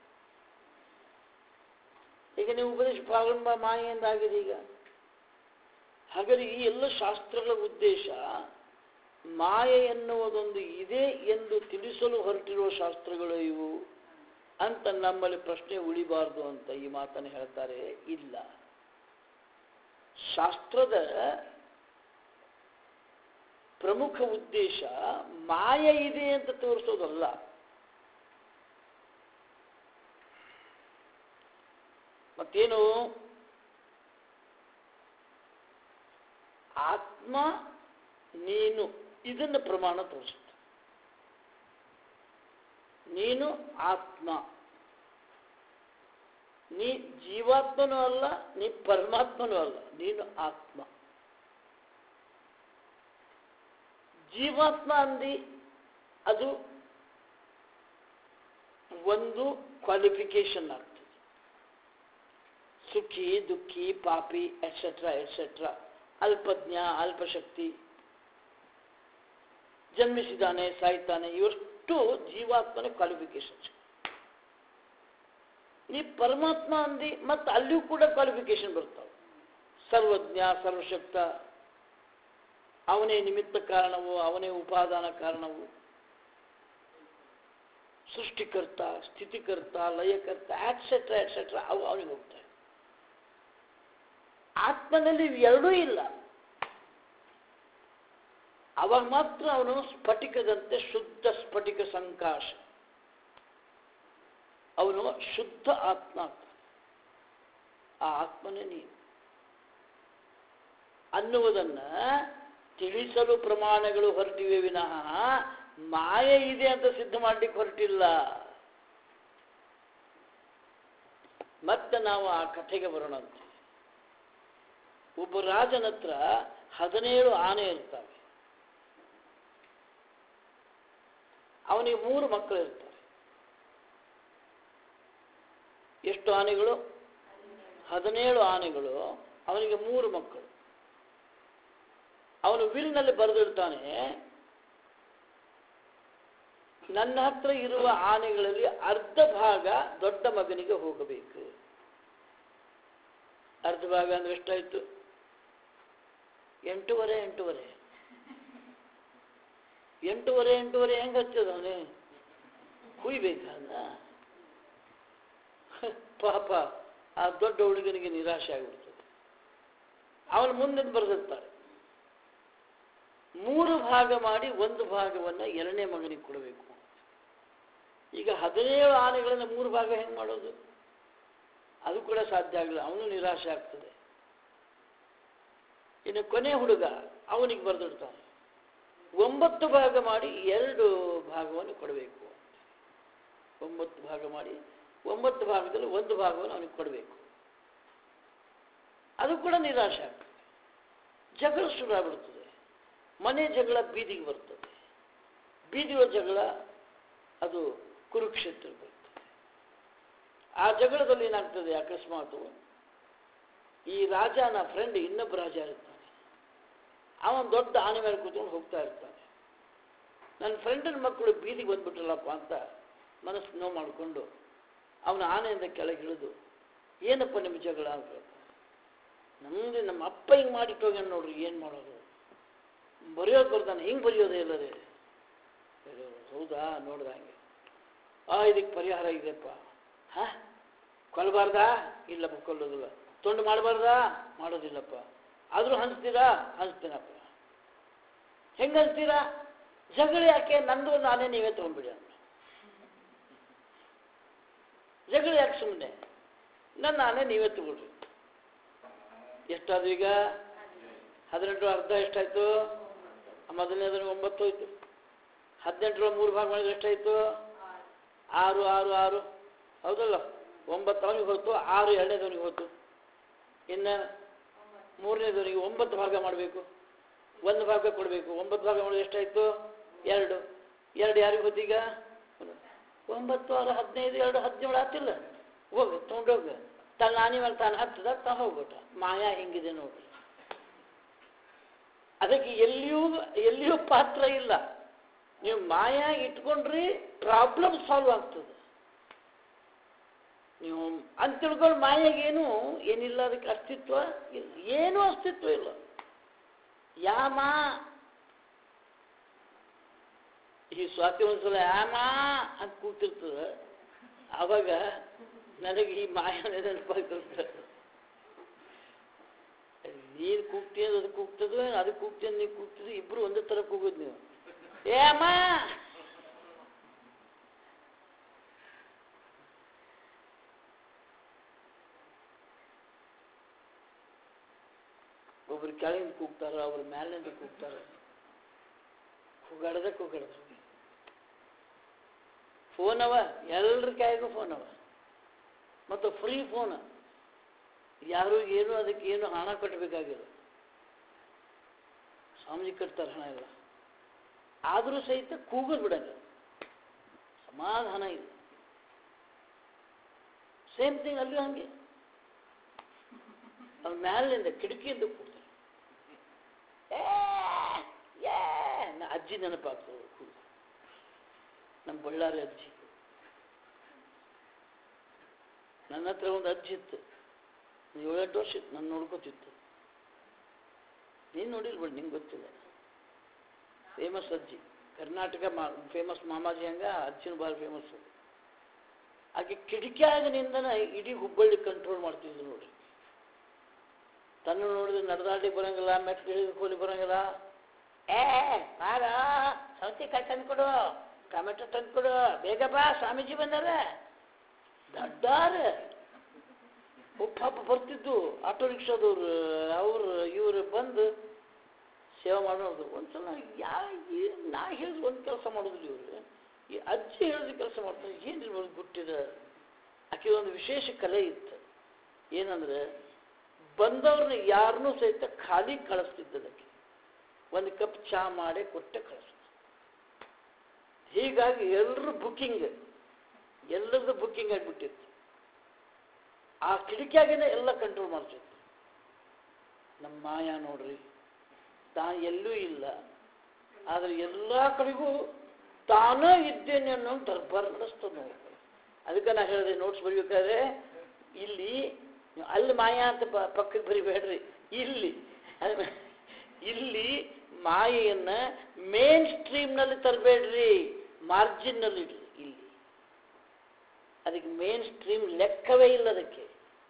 ಈಗ ನೀವು ಉಪದೇಶ ಪ್ರಾರಂಭ ಮಾಯೆಯಿಂದ ಆಗಿದೆ ಈಗ ಹಾಗಾದ್ರೆ ಈ ಎಲ್ಲ ಶಾಸ್ತ್ರಗಳ ಉದ್ದೇಶ ಮಾಯೆ ಎನ್ನುವುದೊಂದು ಇದೆ ಎಂದು ತಿಳಿಸಲು ಹೊರಟಿರುವ ಶಾಸ್ತ್ರಗಳು ಇವು ಅಂತ ನಮ್ಮಲ್ಲಿ ಪ್ರಶ್ನೆ ಉಳಿಬಾರ್ದು ಅಂತ ಈ ಮಾತನ್ನು ಹೇಳ್ತಾರೆ ಇಲ್ಲ ಶಾಸ್ತ್ರದ ಪ್ರಮುಖ ಉದ್ದೇಶ ಮಾಯ ಇದೆ ಅಂತ ತೋರಿಸೋದಲ್ಲ ಮತ್ತೇನು ಆತ್ಮ ನೀನು ಇದನ್ನು ಪ್ರಮಾಣ ತೋರಿಸುತ್ತೆ ನೀನು ಆತ್ಮ ನೀ ಜೀವಾತ್ಮನೂ ಅಲ್ಲ ನೀ ಪರಮಾತ್ಮನೂ ಅಲ್ಲ ನೀನು ಆತ್ಮ ಜೀವಾತ್ಮ ಅಂದಿ ಅದು ಒಂದು ಕ್ವಾಲಿಫಿಕೇಶನ್ ಆಗ್ತದೆ ಸುಖಿ ದುಃಖಿ ಪಾಪಿ ಎಟ್ಸೆಟ್ರಾ ಎಟ್ಸೆಟ್ರಾ ಅಲ್ಪಜ್ಞ ಅಲ್ಪಶಕ್ತಿ ಜನ್ಮಿಸಿದಾನೆ ಸಾಯ್ತಾನೆ ಇವಷ್ಟು ಜೀವಾತ್ಮನ ಕ್ವಾಲಿಫಿಕೇಶನ್ಸ್ ಈ ಪರಮಾತ್ಮ ಅಂದಿ ಮತ್ತು ಅಲ್ಲಿಯೂ ಕೂಡ ಕ್ವಾಲಿಫಿಕೇಶನ್ ಬರ್ತಾವೆ ಸರ್ವಜ್ಞ ಸರ್ವಶಕ್ತ ಅವನೇ ನಿಮಿತ್ತ ಕಾರಣವು ಅವನೇ ಉಪಾದಾನ ಕಾರಣವು ಸೃಷ್ಟಿಕರ್ತ ಸ್ಥಿತಿಕರ್ತ ಲಯಕರ್ತ ಆಟ್ಸೆಟ್ರಾ ಎಟ್ಸೆಟ್ರಾ ಅವು ಅವನಿಗೆ ಹೋಗ್ತವೆ ಆತ್ಮನಲ್ಲಿ ಎರಡೂ ಇಲ್ಲ ಅವಾಗ ಮಾತ್ರ ಅವನು ಸ್ಫಟಿಕದಂತೆ ಶುದ್ಧ ಸ್ಫಟಿಕ ಸಂಕಾಶ ಅವನು ಶುದ್ಧ ಆತ್ಮ ಆಗ್ತಾನೆ ಆ ಆತ್ಮನೇ ನೀನು ಅನ್ನುವುದನ್ನ ತಿಳಿಸಲು ಪ್ರಮಾಣಗಳು ಹೊರಟಿವೆ ವಿನಃ ಮಾಯೆ ಇದೆ ಅಂತ ಸಿದ್ಧ ಮಾಡ್ಲಿಕ್ಕೆ ಹೊರಟಿಲ್ಲ ಮತ್ತೆ ನಾವು ಆ ಕಥೆಗೆ ಬರೋಣಂತೆ ಒಬ್ಬ ರಾಜನ ಹತ್ರ ಹದಿನೇಳು ಆನೆ ಇರ್ತವೆ ಅವನಿಗೆ ಮೂರು ಮಕ್ಕಳು ಇರ್ತಾರೆ ಎಷ್ಟು ಆನೆಗಳು ಹದಿನೇಳು ಆನೆಗಳು ಅವನಿಗೆ ಮೂರು ಮಕ್ಕಳು ಅವನು ವಿಲ್ನಲ್ಲಿ ಬರೆದಿಡ್ತಾನೆ ನನ್ನ ಹತ್ರ ಇರುವ ಆನೆಗಳಲ್ಲಿ ಅರ್ಧ ಭಾಗ ದೊಡ್ಡ ಮಗನಿಗೆ ಹೋಗಬೇಕು ಅರ್ಧ ಭಾಗ ಅಂದ್ರೆ ಎಷ್ಟಾಯ್ತು ಎಂಟೂವರೆ ಎಂಟೂವರೆ ಎಂಟೂವರೆ ಎಂಟೂವರೆ ಹೆಂಗೆ ಹಚ್ಚದ ಅವನೇ ಕುಯ್ಬೇಕಲ್ಲ ಪಾಪ ಆ ದೊಡ್ಡ ಹುಡುಗನಿಗೆ ನಿರಾಶೆ ಆಗಿಬಿಡ್ತದೆ ಅವನ ಮುಂದೆ ಬರೆದಿರ್ತಾರೆ ಮೂರು ಭಾಗ ಮಾಡಿ ಒಂದು ಭಾಗವನ್ನು ಎರಡನೇ ಮಗನಿಗೆ ಕೊಡಬೇಕು ಈಗ ಹದಿನೇಳು ಆನೆಗಳನ್ನು ಮೂರು ಭಾಗ ಹೆಂಗೆ ಮಾಡೋದು ಅದು ಕೂಡ ಸಾಧ್ಯ ಆಗಲ್ಲ ಅವನು ನಿರಾಶೆ ಆಗ್ತದೆ ಇನ್ನು ಕೊನೆ ಹುಡುಗ ಅವನಿಗೆ ಬರೆದಿಡ್ತಾನೆ ಒಂಬತ್ತು ಭಾಗ ಮಾಡಿ ಎರಡು ಭಾಗವನ್ನು ಕೊಡಬೇಕು ಒಂಬತ್ತು ಭಾಗ ಮಾಡಿ ಒಂಬತ್ತು ಭಾಗದಲ್ಲಿ ಒಂದು ಭಾಗವನ್ನು ಅವನಿಗೆ ಕೊಡಬೇಕು ಅದು ಕೂಡ ನಿರಾಶೆ ಆಗ್ತದೆ ಜಗಳ ಶುರುವಾಗ್ಬಿಡ್ತದೆ ಮನೆ ಜಗಳ ಬೀದಿಗೆ ಬರ್ತದೆ ಬೀದಿಯ ಜಗಳ ಅದು ಕುರುಕ್ಷೇತ್ರ ಬರ್ತದೆ ಆ ಜಗಳದಲ್ಲಿ ಏನಾಗ್ತದೆ ಅಕಸ್ಮಾತು ಈ ರಾಜನ ಫ್ರೆಂಡ್ ಇನ್ನೊಬ್ಬ ರಾಜ ಇರ್ತಾನೆ ಅವನು ದೊಡ್ಡ ಆನೆ ಮೇಲೆ ಕೂತ್ಕೊಂಡು ಹೋಗ್ತಾ ಇರ್ತಾನೆ ನನ್ನ ಫ್ರೆಂಡನ ಮಕ್ಕಳು ಬೀದಿಗೆ ಬಂದ್ಬಿಟ್ರಲ್ಲಪ್ಪ ಅಂತ ಮನಸ್ಸು ನೋವು ಮಾಡಿಕೊಂಡು ಅವನ ಆನೆಯಿಂದ ಕೆಳಗಿಳಿದು ಏನಪ್ಪ ನಿಮ್ಮ ಜಗಳ ಅಂತ ಕೇಳ್ತಾನೆ ನಮ್ದು ನಮ್ಮ ಅಪ್ಪ ಹಿಂಗೆ ಮಾಡಿಟ್ಟು ಹೋಗ್ಯಾನ ನೋಡ್ರಿ ಏನು ಮಾಡೋದು ಬರೆಯೋದು ಬರ್ತಾನೆ ಹಿಂಗೆ ಬರೆಯೋದೇ ಇಲ್ಲರೇ ಹೌದಾ ನೋಡ್ದ ಹಂಗೆ ಆ ಇದಕ್ಕೆ ಪರಿಹಾರ ಇದೆಯಪ್ಪ ಹಾ ಕೊಲ್ಲಬಾರ್ದಾ ಇಲ್ಲಪ್ಪ ಕೊಲ್ಲೋದಿಲ್ಲ ತುಂಡು ಮಾಡಬಾರ್ದಾ ಮಾಡೋದಿಲ್ಲಪ್ಪ ಆದರೂ ಹಂಚ್ತೀರಾ ಹಂಚ್ತೀನಪ್ಪ ಹೆಂಗೆ ಹಂಚ್ತೀರಾ ಜಗಳ ಯಾಕೆ ನಂದು ನಾನೇ ನೀವೇ ತೊಗೊಂಡ್ಬಿಡಿ ಅಂತ ಜಗಳ ಯಾಕೆ ಸುಮ್ಮನೆ ನನ್ನ ನಾನೇ ನೀವೇ ತಗೊಳ್ರಿ ಎಷ್ಟಾದ್ರು ಈಗ ಹದಿನೆಂಟು ಅರ್ಧ ಎಷ್ಟಾಯ್ತು ಮೊದಲನೇದ್ರ ಒಂಬತ್ತು ಹೋಯ್ತು ಹದಿನೆಂಟರ ಮೂರು ಭಾಗ ಮಾಡಿದ್ರೆ ಎಷ್ಟಾಯ್ತು ಆರು ಆರು ಆರು ಹೌದಲ್ಲ ಒಂಬತ್ತು ಅವನಿಗೆ ಹೋಯ್ತು ಆರು ಎರಡನೇದವನಿಗೆ ಹೋಯ್ತು ಇನ್ನು ಮೂರನೇದವನಿಗೆ ಒಂಬತ್ತು ಭಾಗ ಮಾಡಬೇಕು ಒಂದು ಭಾಗ ಕೊಡಬೇಕು ಒಂಬತ್ತು ಭಾಗ ಮಾಡಿದ್ರೆ ಎಷ್ಟಾಯ್ತು ಎರಡು ಎರಡು ಯಾರಿಗೆ ಹೋಯ್ತು ಈಗ ಒಂಬತ್ತು ಆರು ಹದಿನೈದು ಎರಡು ಹದಿನೇಳು ಆಗ್ತಿಲ್ಲ ಹೋಗು ತೊಗೊಂಡೋಗು ತನ್ನ ಆನೆ ಮೇಲೆ ತಾನು ಹತ್ತದ ತಾ ಹೋಗ್ಬಿಟ್ಟ ಮಾಯಾ ಹೆಂಗಿದೆ ನೋಡ್ರಿ ಅದಕ್ಕೆ ಎಲ್ಲಿಯೂ ಎಲ್ಲಿಯೂ ಪಾತ್ರ ಇಲ್ಲ ನೀವು ಮಾಯಾ ಇಟ್ಕೊಂಡ್ರಿ ಪ್ರಾಬ್ಲಮ್ ಸಾಲ್ವ್ ಆಗ್ತದೆ ನೀವು ಅಂತ ತಿಳ್ಕೊಂಡು ಮಾಯಾಗೇನು ಏನಿಲ್ಲ ಅದಕ್ಕೆ ಅಸ್ತಿತ್ವ ಇಲ್ಲ ಏನೂ ಅಸ್ತಿತ್ವ ಇಲ್ಲ ಯಾಮ ಈ ಸ್ವಾತಿ ಒಂದ್ಸಲ ಯಾಮ ಅಂತ ಕೂತಿರ್ತದೆ ಆವಾಗ ನನಗೆ ಈ ಮಾಯನೇ ನೆನಪಾಗ್ತಿರ್ತದೆ ನೀನು ಕೂಗ್ತಿ ಅದು ಅದು ಕೂಗ್ತದ ಅದು ಕೂಗ್ತಿ ನೀನು ಕೂಗ್ತದೆ ಇಬ್ರು ಒಂದೇ ಥರ ಕೂಗೋದು ನೀವು ಏ ಅಮ್ಮ ಒಬ್ರು ಕೆಳಗಿಂದ ಕೂಗ್ತಾರ ಒಬ್ರು ಮ್ಯಾಲಿಂದ ಕೂಗ್ತಾರ ಕೂಗಾಡದೆ ಕೂಗಾಡದ ಫೋನ್ ಅವ ಎಲ್ಲರ ಕೈಗೂ ಫೋನ್ ಅವ ಮತ್ತು ಫ್ರೀ ಫೋನ್ ಯಾರು ಏನು ಅದಕ್ಕೆ ಏನು ಹಣ ಕಟ್ಟಬೇಕಾಗಿಲ್ಲ ಸ್ವಾಮೀಜಿ ಕಟ್ತಾರೆ ಹಣ ಇಲ್ಲ ಆದರೂ ಸಹಿತ ಕೂಗೋದು ಬಿಡಂಗ ಸಮಾಧಾನ ಇಲ್ಲ ಸೇಮ್ ಥಿಂಗ್ ಅಲ್ಲೂ ಹಂಗೆ ಅವ್ನ ಮ್ಯಾಲಿಂದ ಕಿಟಕಿಯಿಂದ ಕೂಗ್ತಾರೆ ಏ, ಏ, ನಾ ಅಜ್ಜಿ ನೆನಪಾಗ್ತದೆ ಕೂಗು ನಮ್ಮ ಬಳ್ಳಾರಿ ಅಜ್ಜಿ ನನ್ನ ಹತ್ರ ಒಂದು ಅಜ್ಜಿ ಇತ್ತು ಏಳೆಂಟು ವರ್ಷ ಇತ್ತು ನಾನು ನೋಡ್ಕೋತಿತ್ತು ನೀನು ನೋಡಿಲ್ಬೇಡ ನಿಂಗೆ ಗೊತ್ತಿಲ್ಲ ಫೇಮಸ್ ಅಜ್ಜಿ ಕರ್ನಾಟಕ ಮಾ ಫೇಮಸ್ ಮಾಮಾಜಿ ಹಂಗ ಅಜ್ಜಿನ ಭಾಳ ಫೇಮಸ್ ಅದು ಆಕೆ ಕಿಟಕಿಯಾಗನಿಂದನ ಇಡೀ ಹುಬ್ಬಳ್ಳಿ ಕಂಟ್ರೋಲ್ ಮಾಡ್ತಿದ್ರು ನೋಡ್ರಿ ತನ್ನ ನೋಡಿದ್ರೆ ನಡೆದಾಡಿ ಬರಂಗಿಲ್ಲ ಮೆಟ್ಲು ಇಳಿದು ಕೂಲಿ ಬರಂಗಿಲ್ಲ ಏ ಬಾರ ಸೌತೆಕಾಯಿ ತಂದ್ಕೊಡು ಟೊಮೆಟೊ ತಂದ್ಕೊಡು ಬೇಗ ಬಾ ಸ್ವಾಮೀಜಿ ಬಂದಾರ ದೊಡ್ಡಾರ ಪಾಪ ಬರ್ತಿದ್ದು ಆಟೋ ರಿಕ್ಷಾದವ್ರು ಅವ್ರು ಇವ್ರು ಬಂದು ಸೇವೆ ಮಾಡೋದು ಒಂದ್ಸಲ ಯಾ ಏನ್ ನಾ ಹೇಳಿದ್ ಒಂದು ಕೆಲಸ ಮಾಡೋದಿಲ್ಲ ಇವ್ರು ಈ ಅಜ್ಜಿ ಹೇಳಿದ ಕೆಲಸ ಮಾಡ್ತಾರೆ ಏನಿರ್ಬೋದು ಗುಟ್ಟಿದ ಆಕೆ ಒಂದು ವಿಶೇಷ ಕಲೆ ಇತ್ತು ಏನಂದ್ರೆ ಬಂದವ್ರನ್ನ ಯಾರನ್ನೂ ಸಹಿತ ಖಾಲಿ ಕಳಿಸ್ತಿದ್ದದಕ್ಕೆ ಒಂದು ಕಪ್ ಚಹಾ ಮಾಡಿ ಕೊಟ್ಟೆ ಕಳಿಸ್ತು ಹೀಗಾಗಿ ಎಲ್ಲರೂ ಬುಕ್ಕಿಂಗ್ ಎಲ್ಲರದ್ದು ಬುಕ್ಕಿಂಗ್ ಆಗಿಬಿಟ್ಟಿತ್ತು ಆ ಕಿಟಕಿಯಾಗೇನೆ ಎಲ್ಲ ಕಂಟ್ರೋಲ್ ಮಾಡ್ತಿತ್ತು ನಮ್ಮ ಮಾಯಾ ನೋಡ್ರಿ ತಾ ಎಲ್ಲೂ ಇಲ್ಲ ಆದರೆ ಎಲ್ಲ ಕಡೆಗೂ ತಾನೇ ಇದ್ದೇನೆ ಅನ್ನೋ ದರ್ಬಾರ್ ನಡೆಸ್ತದೆ ನೋಡಿ ಅದಕ್ಕೆ ನಾ ಹೇಳಿದೆ ನೋಟ್ಸ್ ಬರೀಬೇಕಾದ್ರೆ ಇಲ್ಲಿ ನೀವು ಅಲ್ಲಿ ಮಾಯಾ ಅಂತ ಪ ಪಕ್ಕಕ್ಕೆ ಬರಿಬೇಡ್ರಿ ಇಲ್ಲಿ ಅದು ಇಲ್ಲಿ ಮಾಯೆಯನ್ನ ಮೇನ್ ಸ್ಟ್ರೀಮ್ನಲ್ಲಿ ತರಬೇಡ್ರಿ ಮಾರ್ಜಿನ್ನಲ್ಲಿ ಇಡ್ರಿ ಇಲ್ಲಿ ಅದಕ್ಕೆ ಮೇನ್ ಸ್ಟ್ರೀಮ್ ಲೆಕ್ಕವೇ ಇಲ್ಲ ಅದಕ್ಕೆ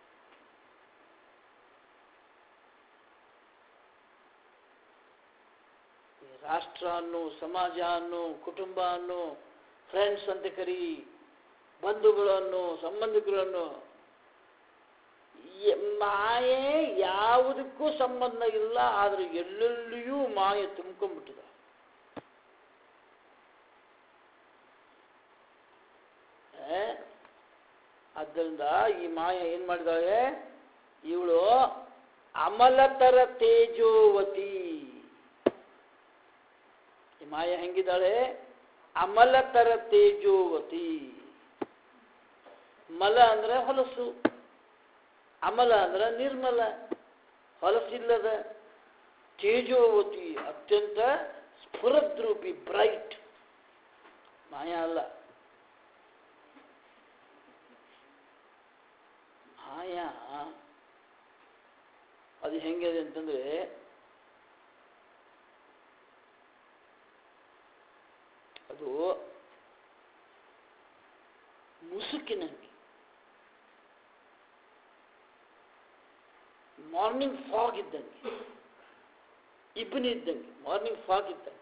ಈ ರಾಷ್ಟ್ರ ಅನ್ನು ಸಮಾಜ ಅನ್ನು ಕುಟುಂಬ ಅನ್ನು ಫ್ರೆಂಡ್ಸ್ ಅಂತ ಕರಿ ಬಂಧುಗಳನ್ನು ಸಂಬಂಧಿಕರನ್ನು ಎ- ಮಾಯೆ ಯಾವುದಕ್ಕೂ ಸಂಬಂಧ ಇಲ್ಲ ಆದರೆ ಎಲ್ಲೆಲ್ಲಿಯೂ ಮಾಯೆ ತುಂಬ್ಕೊಂಡ್ಬಿಟ್ಟಿದೆ ಏ? ಆದ್ದರಿಂದ ಈ ಮಾಯ ಏನ್ ಮಾಡಿದಾಳೆ ಇವಳು ಅಮಲತರ ತೇಜೋವತಿ ಈ ಮಾಯ ಹೆಂಗಿದ್ದಾಳೆ ಅಮಲತರ ತೇಜೋವತಿ ಮಲ ಅಂದ್ರೆ ಹೊಲಸು ಅಮಲ ಅಂದ್ರೆ ನಿರ್ಮಲ ಹೊಲಸಿಲ್ಲದ ತೇಜೋವತಿ ಅತ್ಯಂತ ಸ್ಫುರದ್ರೂಪಿ ಬ್ರೈಟ್ ಮಾಯಾ ಅಲ್ಲ ಮಾಯಾ ಅದು ಹೆಂಗಿದೆ ಅಂತಂದ್ರೆ ಅದು ಮುಸುಕಿನಂಗೆ ಮಾರ್ನಿಂಗ್ ಫಾಗ್ ಇದ್ದಂಗೆ ಇಬ್ಬನಿ ಇದ್ದಂಗೆ ಮಾರ್ನಿಂಗ್ ಫಾಗ್ ಇದ್ದಂಗೆ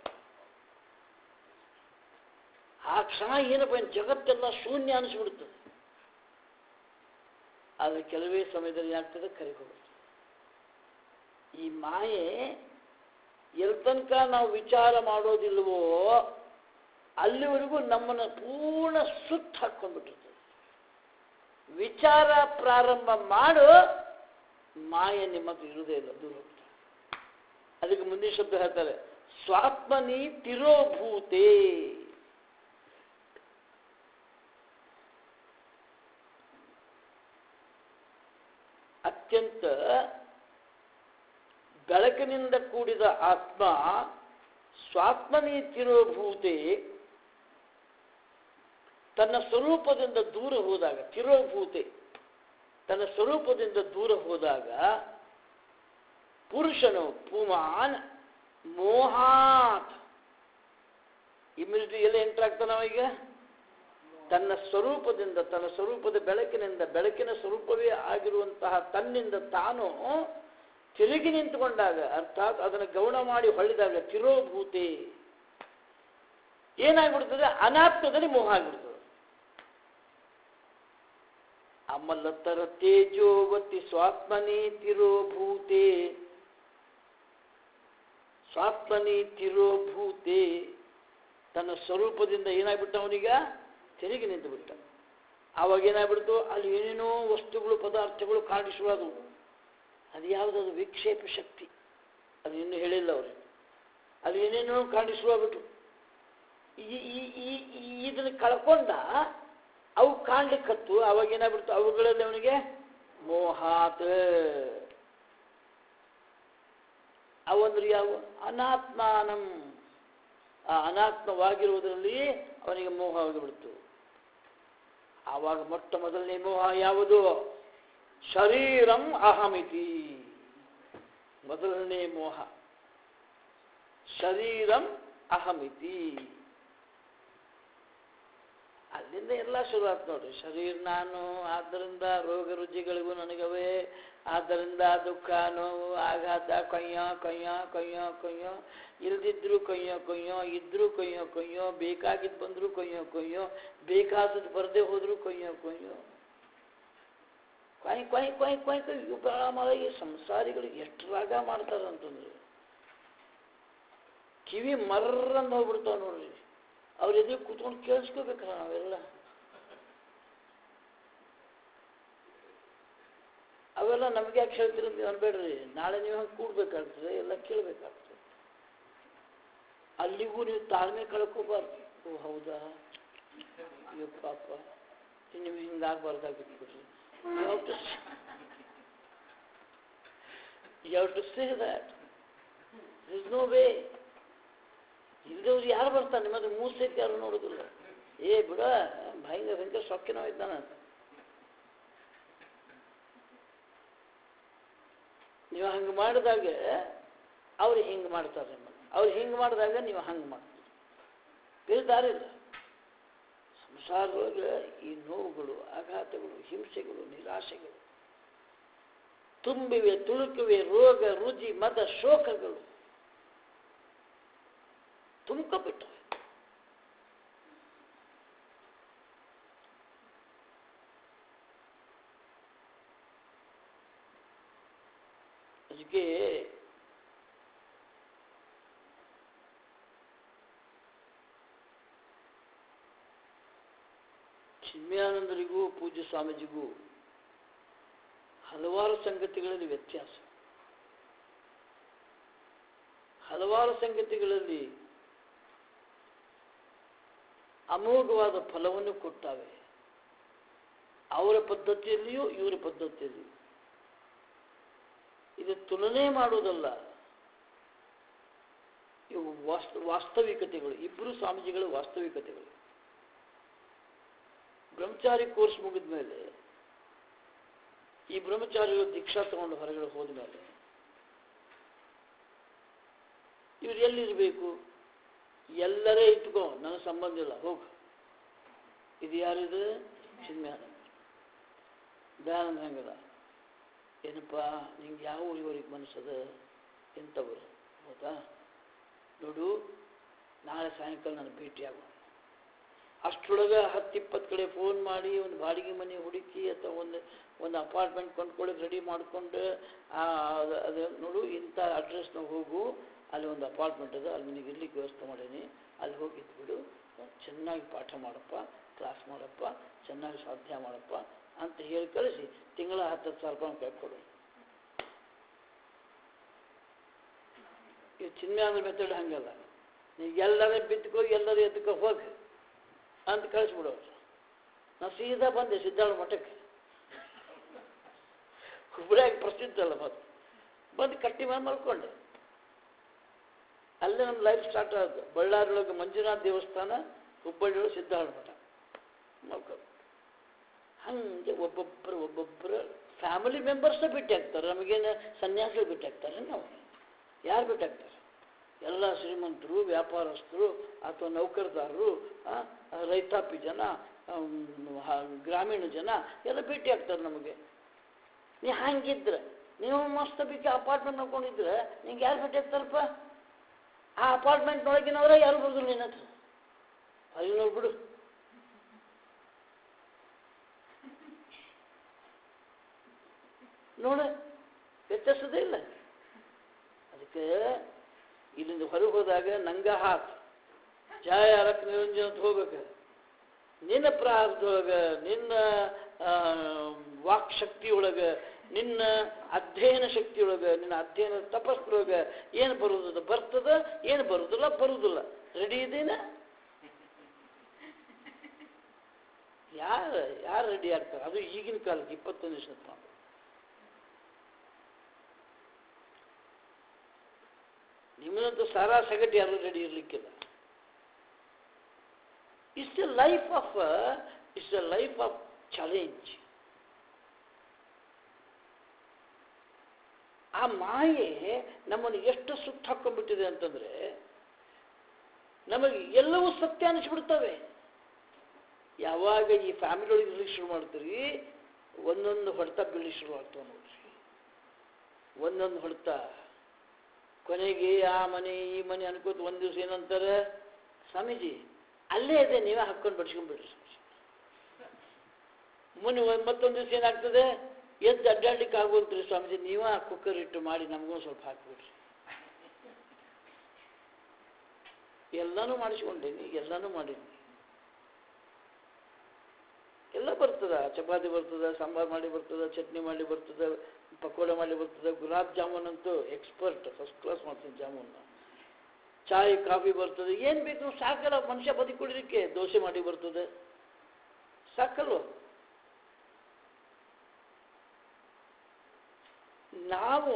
ಆ ಕ್ಷಣ ಏನಪ್ಪ ಏನು ಜಗತ್ತೆಲ್ಲ ಶೂನ್ಯ ಅನಿಸ್ಬಿಡ್ತದೆ ಆದರೆ ಕೆಲವೇ ಸಮಯದಲ್ಲಿ ಏನಾಗ್ತದೆ ಕರೆಗೆ ಹೋಗ್ತದೆ ಈ ಮಾಯೆ ಎಲ್ ತನಕ ನಾವು ವಿಚಾರ ಮಾಡೋದಿಲ್ವೋ ಅಲ್ಲಿವರೆಗೂ ನಮ್ಮನ್ನು ಪೂರ್ಣ ಸುತ್ತ ಹಾಕ್ಕೊಂಡ್ಬಿಟ್ಟಿರ್ತದೆ ವಿಚಾರ ಪ್ರಾರಂಭ ಮಾಡು ಮಾಯೆ ನಿಮ್ಮ ಹತ್ರ ಇರುವುದೇ ಇಲ್ಲ ದೂರ ಹೋಗ್ತದೆ ಅದಕ್ಕೆ ಮುಂದಿನ ಶಬ್ದ ಹೇಳ್ತಾರೆ ಸ್ವಾತ್ಮನಿ ತಿರೋಭೂತೆ ಅತ್ಯಂತ ಬೆಳಕಿನಿಂದ ಕೂಡಿದ ಆತ್ಮ ಸ್ವಾತ್ಮನಿ ತಿರೋಭೂತೆ ತನ್ನ ಸ್ವರೂಪದಿಂದ ದೂರ ಹೋದಾಗ ತಿರೋಭೂತೆ ತನ್ನ ಸ್ವರೂಪದಿಂದ ದೂರ ಹೋದಾಗ ಪುರುಷನು ಪುಮಾನ್ ಮೋಹಾತ್ ಇಮ್ಯುನಿಟಿ ಎಲ್ಲ ಎಂಟರ್ ಆಗ್ತಾನ ಈಗ ತನ್ನ ಸ್ವರೂಪದಿಂದ ತನ್ನ ಸ್ವರೂಪದ ಬೆಳಕಿನಿಂದ ಬೆಳಕಿನ ಸ್ವರೂಪವೇ ಆಗಿರುವಂತಹ ತನ್ನಿಂದ ತಾನು ತಿರುಗಿ ನಿಂತುಕೊಂಡಾಗ ಅರ್ಥಾತ್ ಅದನ್ನು ಗೌಣ ಮಾಡಿ ಹೊಳ್ಳಿದಾಗ ತಿರೋಭೂತೆ ಏನಾಗ್ಬಿಡ್ತದೆ ಅನಾತ್ಮದಲ್ಲಿ ಮೋಹ ಆಗ್ಬಿಡ್ತದೆ ಅಮಲತರ ತೇಜೋವತಿ ಸ್ವಾತ್ಮನಿ ತಿರೋಭೂತೆ ಸ್ವಾತ್ಮನಿ ತಿರೋಭೂತೆ ತನ್ನ ಸ್ವರೂಪದಿಂದ ಏನಾಗ್ಬಿಟ್ಟ ಅವನೀಗ ತಿರುಗಿ ನಿಂತು ಬಿಟ್ಟ ಆವಾಗ ಏನಾಗ್ಬಿಡ್ತು ಅಲ್ಲಿ ಏನೇನೋ ವಸ್ತುಗಳು ಪದಾರ್ಥಗಳು ಕಾಣಿಸುವುದು ಅದು ಯಾವುದದು ವಿಕ್ಷೇಪ ಶಕ್ತಿ ಅದು ಇನ್ನೂ ಹೇಳಿಲ್ಲ ಅವರು ಅದು ಏನೇನೋ ಕಾಣಿಸುವಾಗ್ಬಿಟ್ಟು ಈ ಈ ಈ ಈ- ಇದನ್ನು ಕಳ್ಕೊಂಡ ಅವು ಕಾಣ್ಲಿಕ್ಕತ್ತು ಅವಾಗ ಏನಾಗ್ಬಿಡ್ತು ಅವುಗಳಲ್ಲಿ ಅವನಿಗೆ ಮೋಹಾತ್ ಅವಂದ್ರೆ ಯಾವ ಅನಾತ್ಮಾನಂ ಆ ಅನಾತ್ಮವಾಗಿರುವುದರಲ್ಲಿ ಅವನಿಗೆ ಮೋಹ ಆಗಿಬಿಡ್ತು ಆವಾಗ ಮೊಟ್ಟ ಮೊದಲನೇ ಮೋಹ ಯಾವುದು ಶರೀರಂ ಅಹಮಿತಿ ಮೊದಲನೇ ಮೋಹ ಶರೀರಂ ಅಹಮಿತಿ ಅಲ್ಲಿಂದ ಎಲ್ಲ ಶುರುವಾತ್ ನೋಡ್ರಿ ಶರೀರ ನಾನು ಆದ್ದರಿಂದ ರೋಗ ರುಜಿಗಳಿಗೂ ನನಗವೇ ಆದ್ದರಿಂದ ದುಃಖ ನೋವು ಆಘಾತ ಕೊಯ್ಯೋ ಕೊಯ್ಯೋ ಕೊಯ್ಯೋ ಕೊಯ್ಯೋ ಇಲ್ದಿದ್ರು ಕೊಯ್ಯೋ ಕೊಯ್ಯೋ ಇದ್ರು ಕೊಯ್ಯೋ ಕೊಯ್ಯೋ ಬೇಕಾಗಿದ್ದು ಬಂದ್ರು ಕೊಯ್ಯೋ ಕೊಯ್ಯೋ ಬೇಕಾದದ್ದು ಬರದೆ ಹೋದ್ರು ಕೊಯ್ಯೋ ಕೊಯ್ಯೋ ಕೊಯ್ ಕೊಯ್ ಕೊಯ್ ಕೊಯ್ ಕೊಯ್ ಇವುಗಳ ಮಳೆ ಈ ಸಂಸಾರಿಗಳು ಎಷ್ಟು ರಾಗ ಮಾಡ್ತಾರಂತಂದ್ರೆ ಕಿವಿ ಮರ್ರಂದು ಹೋಗ್ಬಿಡ್ತಾವ ನೋಡ್ರಿ ಅವ್ರ ಎದುರು ಕೂತ್ಕೊಂಡು ಕೇಳಿಸ್ಕೋಬೇಕಲ್ಲ ನಾವೆಲ್ಲ ಅವೆಲ್ಲ ನಮಗೆ ಯಾಕೆ ಹೇಳ್ತೀರಿ ಅಂತ ಅನ್ಬೇಡ್ರಿ ನಾಳೆ ನೀವು ಹಂಗೆ ಕೂಡ್ಬೇಕಾಗ್ತದೆ ಎಲ್ಲ ಕೇಳಬೇಕಾಗ್ತದೆ ಅಲ್ಲಿಗೂ ನೀವು ತಾಳ್ಮೆ ಕಳ್ಕೋಬಾರ್ದು ಓ ಹೌದಾ ಅಯ್ಯೋ ಪಾಪ ನಿಮ್ಗೆ ಹಿಂಗಾಗಬಾರ್ದಾಗಿತ್ತು ಬಿಡ್ರಿ You have to you have to say that. There is no way. ಇಲ್ದವ್ರು ಯಾರು ಬರ್ತಾನೆ ನಿಮ್ಮದು ಮೂಸೈತಿ ಯಾರು ನೋಡೋದಿಲ್ಲ ಏ ಬಿಡ ಭಯಂಕರ ಭಯಂಕರ ಸೊಕ್ಕಿನವ ಇದ್ದಾನ ನೀವು ಹಂಗೆ ಮಾಡಿದಾಗ ಅವ್ರು ಹಿಂಗೆ ಮಾಡ್ತಾರೆ ನಿಮ್ಮನ್ನು ಅವ್ರು ಹಿಂಗೆ ಮಾಡಿದಾಗ ನೀವು ಹಂಗೆ ಮಾಡ್ತೀರಿ ಬೇರೆ ದಾರಿ ಇಲ್ಲ ಸಂಸಾರದೊಳಗೆ ಈ ನೋವುಗಳು ಆಘಾತಗಳು ಹಿಂಸೆಗಳು ನಿರಾಶೆಗಳು ತುಂಬಿವೆ ತುಳುಕುವೆ ರೋಗ ರುಜಿ ಮದ ಶೋಕಗಳು ತುಂಬಿಕೊಬಿಟ್ಟವೆ ಅದಕ್ಕೆ ಚಿನ್ಮಯಾನಂದರಿಗೂ ಪೂಜ್ಯ ಸ್ವಾಮೀಜಿಗೂ ಹಲವಾರು ಸಂಗತಿಗಳಲ್ಲಿ ವ್ಯತ್ಯಾಸ ಹಲವಾರು ಸಂಗತಿಗಳಲ್ಲಿ ಅಮೋಘವಾದ ಫಲವನ್ನು ಕೊಟ್ಟಾವೆ ಅವರ ಪದ್ಧತಿಯಲ್ಲಿಯೂ ಇವರ ಪದ್ಧತಿಯಲ್ಲಿಯೂ ಇದು ತುಲನೆ ಮಾಡುವುದಲ್ಲ ಇವು ವಾಸ್ತ ವಾಸ್ತವಿಕತೆಗಳು ಇಬ್ಬರು ಸ್ವಾಮೀಜಿಗಳ ವಾಸ್ತವಿಕತೆಗಳು ಬ್ರಹ್ಮಚಾರಿ ಕೋರ್ಸ್ ಮುಗಿದ ಮೇಲೆ ಈ ಬ್ರಹ್ಮಚಾರಿಗಳು ದೀಕ್ಷಾ ತಗೊಂಡು ಹೊರಗಡೆ ಹೋದ ಮೇಲೆ ಇವ್ರು ಎಲ್ಲಿರಬೇಕು ಎಲ್ಲರೇ ಇಟ್ಕೋ ನನ್ನ ಸಂಬಂಧ ಇಲ್ಲ ಹೋಗು ಇದು ಯಾರಿದು ಚಿನ್ಮ್ಯಾನಂದ ದಯಾನಂದ ಹೆಂಗದ ಏನಪ್ಪ ನಿಂಗೆ ಯಾವ ಊರಿವರೆಗೆ ಮನಸ್ಸದ ಎಂಥವ್ರು ಹೌದಾ ನೋಡು ನಾಳೆ ಸಾಯಂಕಾಲ ನಾನು ಭೇಟಿಯಾಗು ಅಷ್ಟರೊಳಗೆ ಹತ್ತು ಇಪ್ಪತ್ತು ಕಡೆ ಫೋನ್ ಮಾಡಿ ಒಂದು ಬಾಡಿಗೆ ಮನೆ ಹುಡುಕಿ ಅಥವಾ ಒಂದು ಒಂದು ಅಪಾರ್ಟ್ಮೆಂಟ್ ಕೊಂಡ್ಕೊಳ್ಳೋಕೆ ರೆಡಿ ಮಾಡಿಕೊಂಡು ಅದು ಅದು ನೋಡು ಇಂಥ ಅಡ್ರೆಸ್ನಾಗ ಹೋಗು ಅಲ್ಲಿ ಒಂದು ಅಪಾರ್ಟ್ಮೆಂಟ್ ಅದ ಅಲ್ಲಿ ನಿನಗೆ ಇರ್ಲಿಕ್ಕೆ ವ್ಯವಸ್ಥೆ ಮಾಡೀನಿ ಅಲ್ಲಿ ಹೋಗಿ ಇದ್ಬಿಡು ಚೆನ್ನಾಗಿ ಪಾಠ ಮಾಡಪ್ಪ ಕ್ಲಾಸ್ ಮಾಡಪ್ಪ ಚೆನ್ನಾಗಿ ಸ್ವಾಧ್ಯಾಯ ಮಾಡಪ್ಪ ಅಂತ ಹೇಳಿ ಕಳಿಸಿ ತಿಂಗಳ ಹತ್ತು ಹತ್ತು ಸಾವಿರ ರೂಪಾಯಿ ಕೈ ಕೊಡು ಈ ಚಿನ್ಮ್ಯಾನ ಮೆಥಡ್ ಹಂಗಲ್ಲ ನೀವು ಎಲ್ಲರ ಬಿತ್ಕೋ ಎಲ್ಲರೂ ಎತ್ಕೋ ಹೋಗಿ ಅಂತ ಕಳಿಸ್ಬಿಡೋರು ನಾ ಸೀದಾ ಬಂದೆ ಸಿದ್ದಾಳ ಮಠಕ್ಕೆ ಹುಬ್ಳ್ಯಾಗ ಪ್ರಸಿದ್ಧ ಅಲ್ಲ ಮತ್ತು ಬಂದು ಕಟ್ಟಿ ಮೇಲೆ ಮಲ್ಕೊಂಡೆ ಅಲ್ಲೇ ನಮ್ಮ ಲೈಫ್ ಸ್ಟಾರ್ಟ್ ಆಗುತ್ತೆ ಬಳ್ಳಾರಿಯೊಳಗೆ ಮಂಜುನಾಥ ದೇವಸ್ಥಾನ ಹುಬ್ಬಳ್ಳಿಯೊಳಗೆ ಸಿದ್ದಾಳ ಮಠ ಮಲ್ಕೊಂಡು ಹಂಗೆ ಒಬ್ಬೊಬ್ಬರು ಒಬ್ಬೊಬ್ಬರು ಫ್ಯಾಮಿಲಿ ಮೆಂಬರ್ಸೇ ಭೇಟಿ ಆಗ್ತಾರೆ ನಮಗೇನು ಸನ್ಯಾಸಿಗಳು ಭೇಟಿ ಆಗ್ತಾರೆ ನಾವು ಯಾರು ಭೇಟಿ ಆಗ್ತಾರೆ ಎಲ್ಲ ಶ್ರೀಮಂತರು ವ್ಯಾಪಾರಸ್ಥರು ಅಥವಾ ನೌಕರದಾರರು ಆ, ರೈತಾಪಿ ಜನ ಆಮ್, ಹ- ಗ್ರಾಮೀಣ ಜನ ಎಲ್ಲ ಭೇಟಿ ಆಗ್ತಾರೆ ನಮಗೆ ನೀ ಹಂಗಿದ್ರೆ ನೀವು ಮಸ್ತ್ ಬಿಕ್ಕಿ ಅಪಾರ್ಟ್ಮೆಂಟ್ ನೋಡ್ಕೊಂಡಿದ್ರೆ ನಿಂಗೆ ಯಾರು ಭೇಟಿ ಆಗ್ತಾರಪ್ಪ ಆ ಅಪಾರ್ಟ್ಮೆಂಟ್ನೊಳಗಿನವರ ಯಾರು ಬರೋದಿಲ್ಲ ನಿನ್ನ ಹತ್ರ ಅಲ್ಲಿ ನೋಡ್ಬಿಡು ನೋಡ ವ್ಯತ್ಯಾಸದೇ ಇಲ್ಲ ಅದಕ್ಕೆ ಇಲ್ಲಿಂದ ಹೊರಗೆ ಹೋದಾಗ ನಂಗ ಹಾತ್ ಜಯ ಅರಕ್ ನಿರಂಜನ ಅಂತ ಹೋಗ್ಬೇಕು ನಿನ್ನ ಪ್ರಾರಬ್ಧೊಳಗ ನಿನ್ನ ಆ, ವಾಕ್ ಶಕ್ತಿಯೊಳಗ ನಿನ್ನ ಅಧ್ಯಯನ ಶಕ್ತಿಯೊಳಗ ನಿನ್ನ ಅಧ್ಯಯನ ತಪಸ್ಸೊಳಗ ಏನು ಬರುವುದ ಬರ್ತದ ಏನು ಬರುವುದಿಲ್ಲ ಬರುವುದಿಲ್ಲ ರೆಡಿ ಇದೇನ ಯಾರು ಯಾರು ರೆಡಿ ಆಗ್ತಾರೆ ಅದು ಈಗಿನ ಕಾಲಕ್ಕೆ ಇಪ್ಪತ್ತೊಂದು ಶತಮಾನ ನಿಮ್ಮದಂತೂ ಸಾರಾ ಸಗಟಿ ಯಾರು ರೆಡಿ ಇರಲಿಕ್ಕಿಲ್ಲ it's a life of it's a life of challenge ಆ ಮಾಯೆ ನಮ್ಮನ್ನು ಎಷ್ಟು ಸುತ್ತ ಹಾಕೊಂಡ್ಬಿಟ್ಟಿದೆ ಅಂತಂದ್ರೆ ನಮಗೆ ಎಲ್ಲವೂ ಸತ್ಯ ಅನಿಸ್ಬಿಡ್ತವೆ ಯಾವಾಗ ಈ ಫ್ಯಾಮಿಲಿ ಒಳಗೆ ಇರ್ಲಿಕ್ಕೆ ಶುರು ಮಾಡ್ತೀರಿ ಒಂದೊಂದು ಹೊಡೆತ ಬೀಳಿ ಶುರು ಆಗ್ತಾವೆ ನೋಡ್ರಿ ಒಂದೊಂದು ಹೊಡೆತ ಕೊನೆಗೆ ಆ ಮನೆ ಈ ಮನೆ ಅನ್ಕೋತ ಒಂದು ದಿವಸ ಏನಂತಾರೆ ಸ್ವಾಮೀಜಿ ಅಲ್ಲೇ ಇದೆ ನೀವೇ ಹಾಕ್ಕೊಂಡು ಬಡ್ಸ್ಕೊಂಡ್ಬಿಡ್ರಿ ಮುನ್ನ ಒಂದ್- ಮತ್ತೊಂದು ದಿವಸ ಏನಾಗ್ತದೆ ಎದ್ದು ಅಡ್ಡಾಡ್ಲಿಕ್ಕೆ ಆಗೋಲ್ತ್ರಿ ಸ್ವಾಮೀಜಿ ನೀವೇ ಆ ಕುಕ್ಕರ್ ಇಟ್ಟು ಮಾಡಿ ನಮಗೂ ಸ್ವಲ್ಪ ಹಾಕ್ಬಿಡ್ರಿ ಎಲ್ಲನೂ ಮಾಡಿಸ್ಕೊಂಡೇನಿ ಎಲ್ಲನೂ ಮಾಡೀನಿ ಎಲ್ಲ ಬರ್ತದ ಚಪಾತಿ ಬರ್ತದ ಸಾಂಬಾರ್ ಮಾಡಿ ಬರ್ತದ ಚಟ್ನಿ ಮಾಡಿ ಬರ್ತದ ಪಕೋಡ ಮಾಡಿ ಬರ್ತದ ಗುಲಾಬ್ ಜಾಮೂನ್ ಅಂತೂ ಎಕ್ಸ್ಪರ್ಟ್ ಫಸ್ಟ್ ಕ್ಲಾಸ್ ಮಾಡ್ತೀನಿ ಜಾಮೂನ್ ಚಾಯ್ ಕಾಫಿ ಬರ್ತದೆ ಏನು ಬೇಕು ಸಾಕಲ್ಲ ಮನುಷ್ಯ ಬದುಕುಳಿಲಿಕ್ಕೆ ದೋಸೆ ಮಾಡಿ ಬರ್ತದೆ ಸಾಕಲ್ವ ನಾವು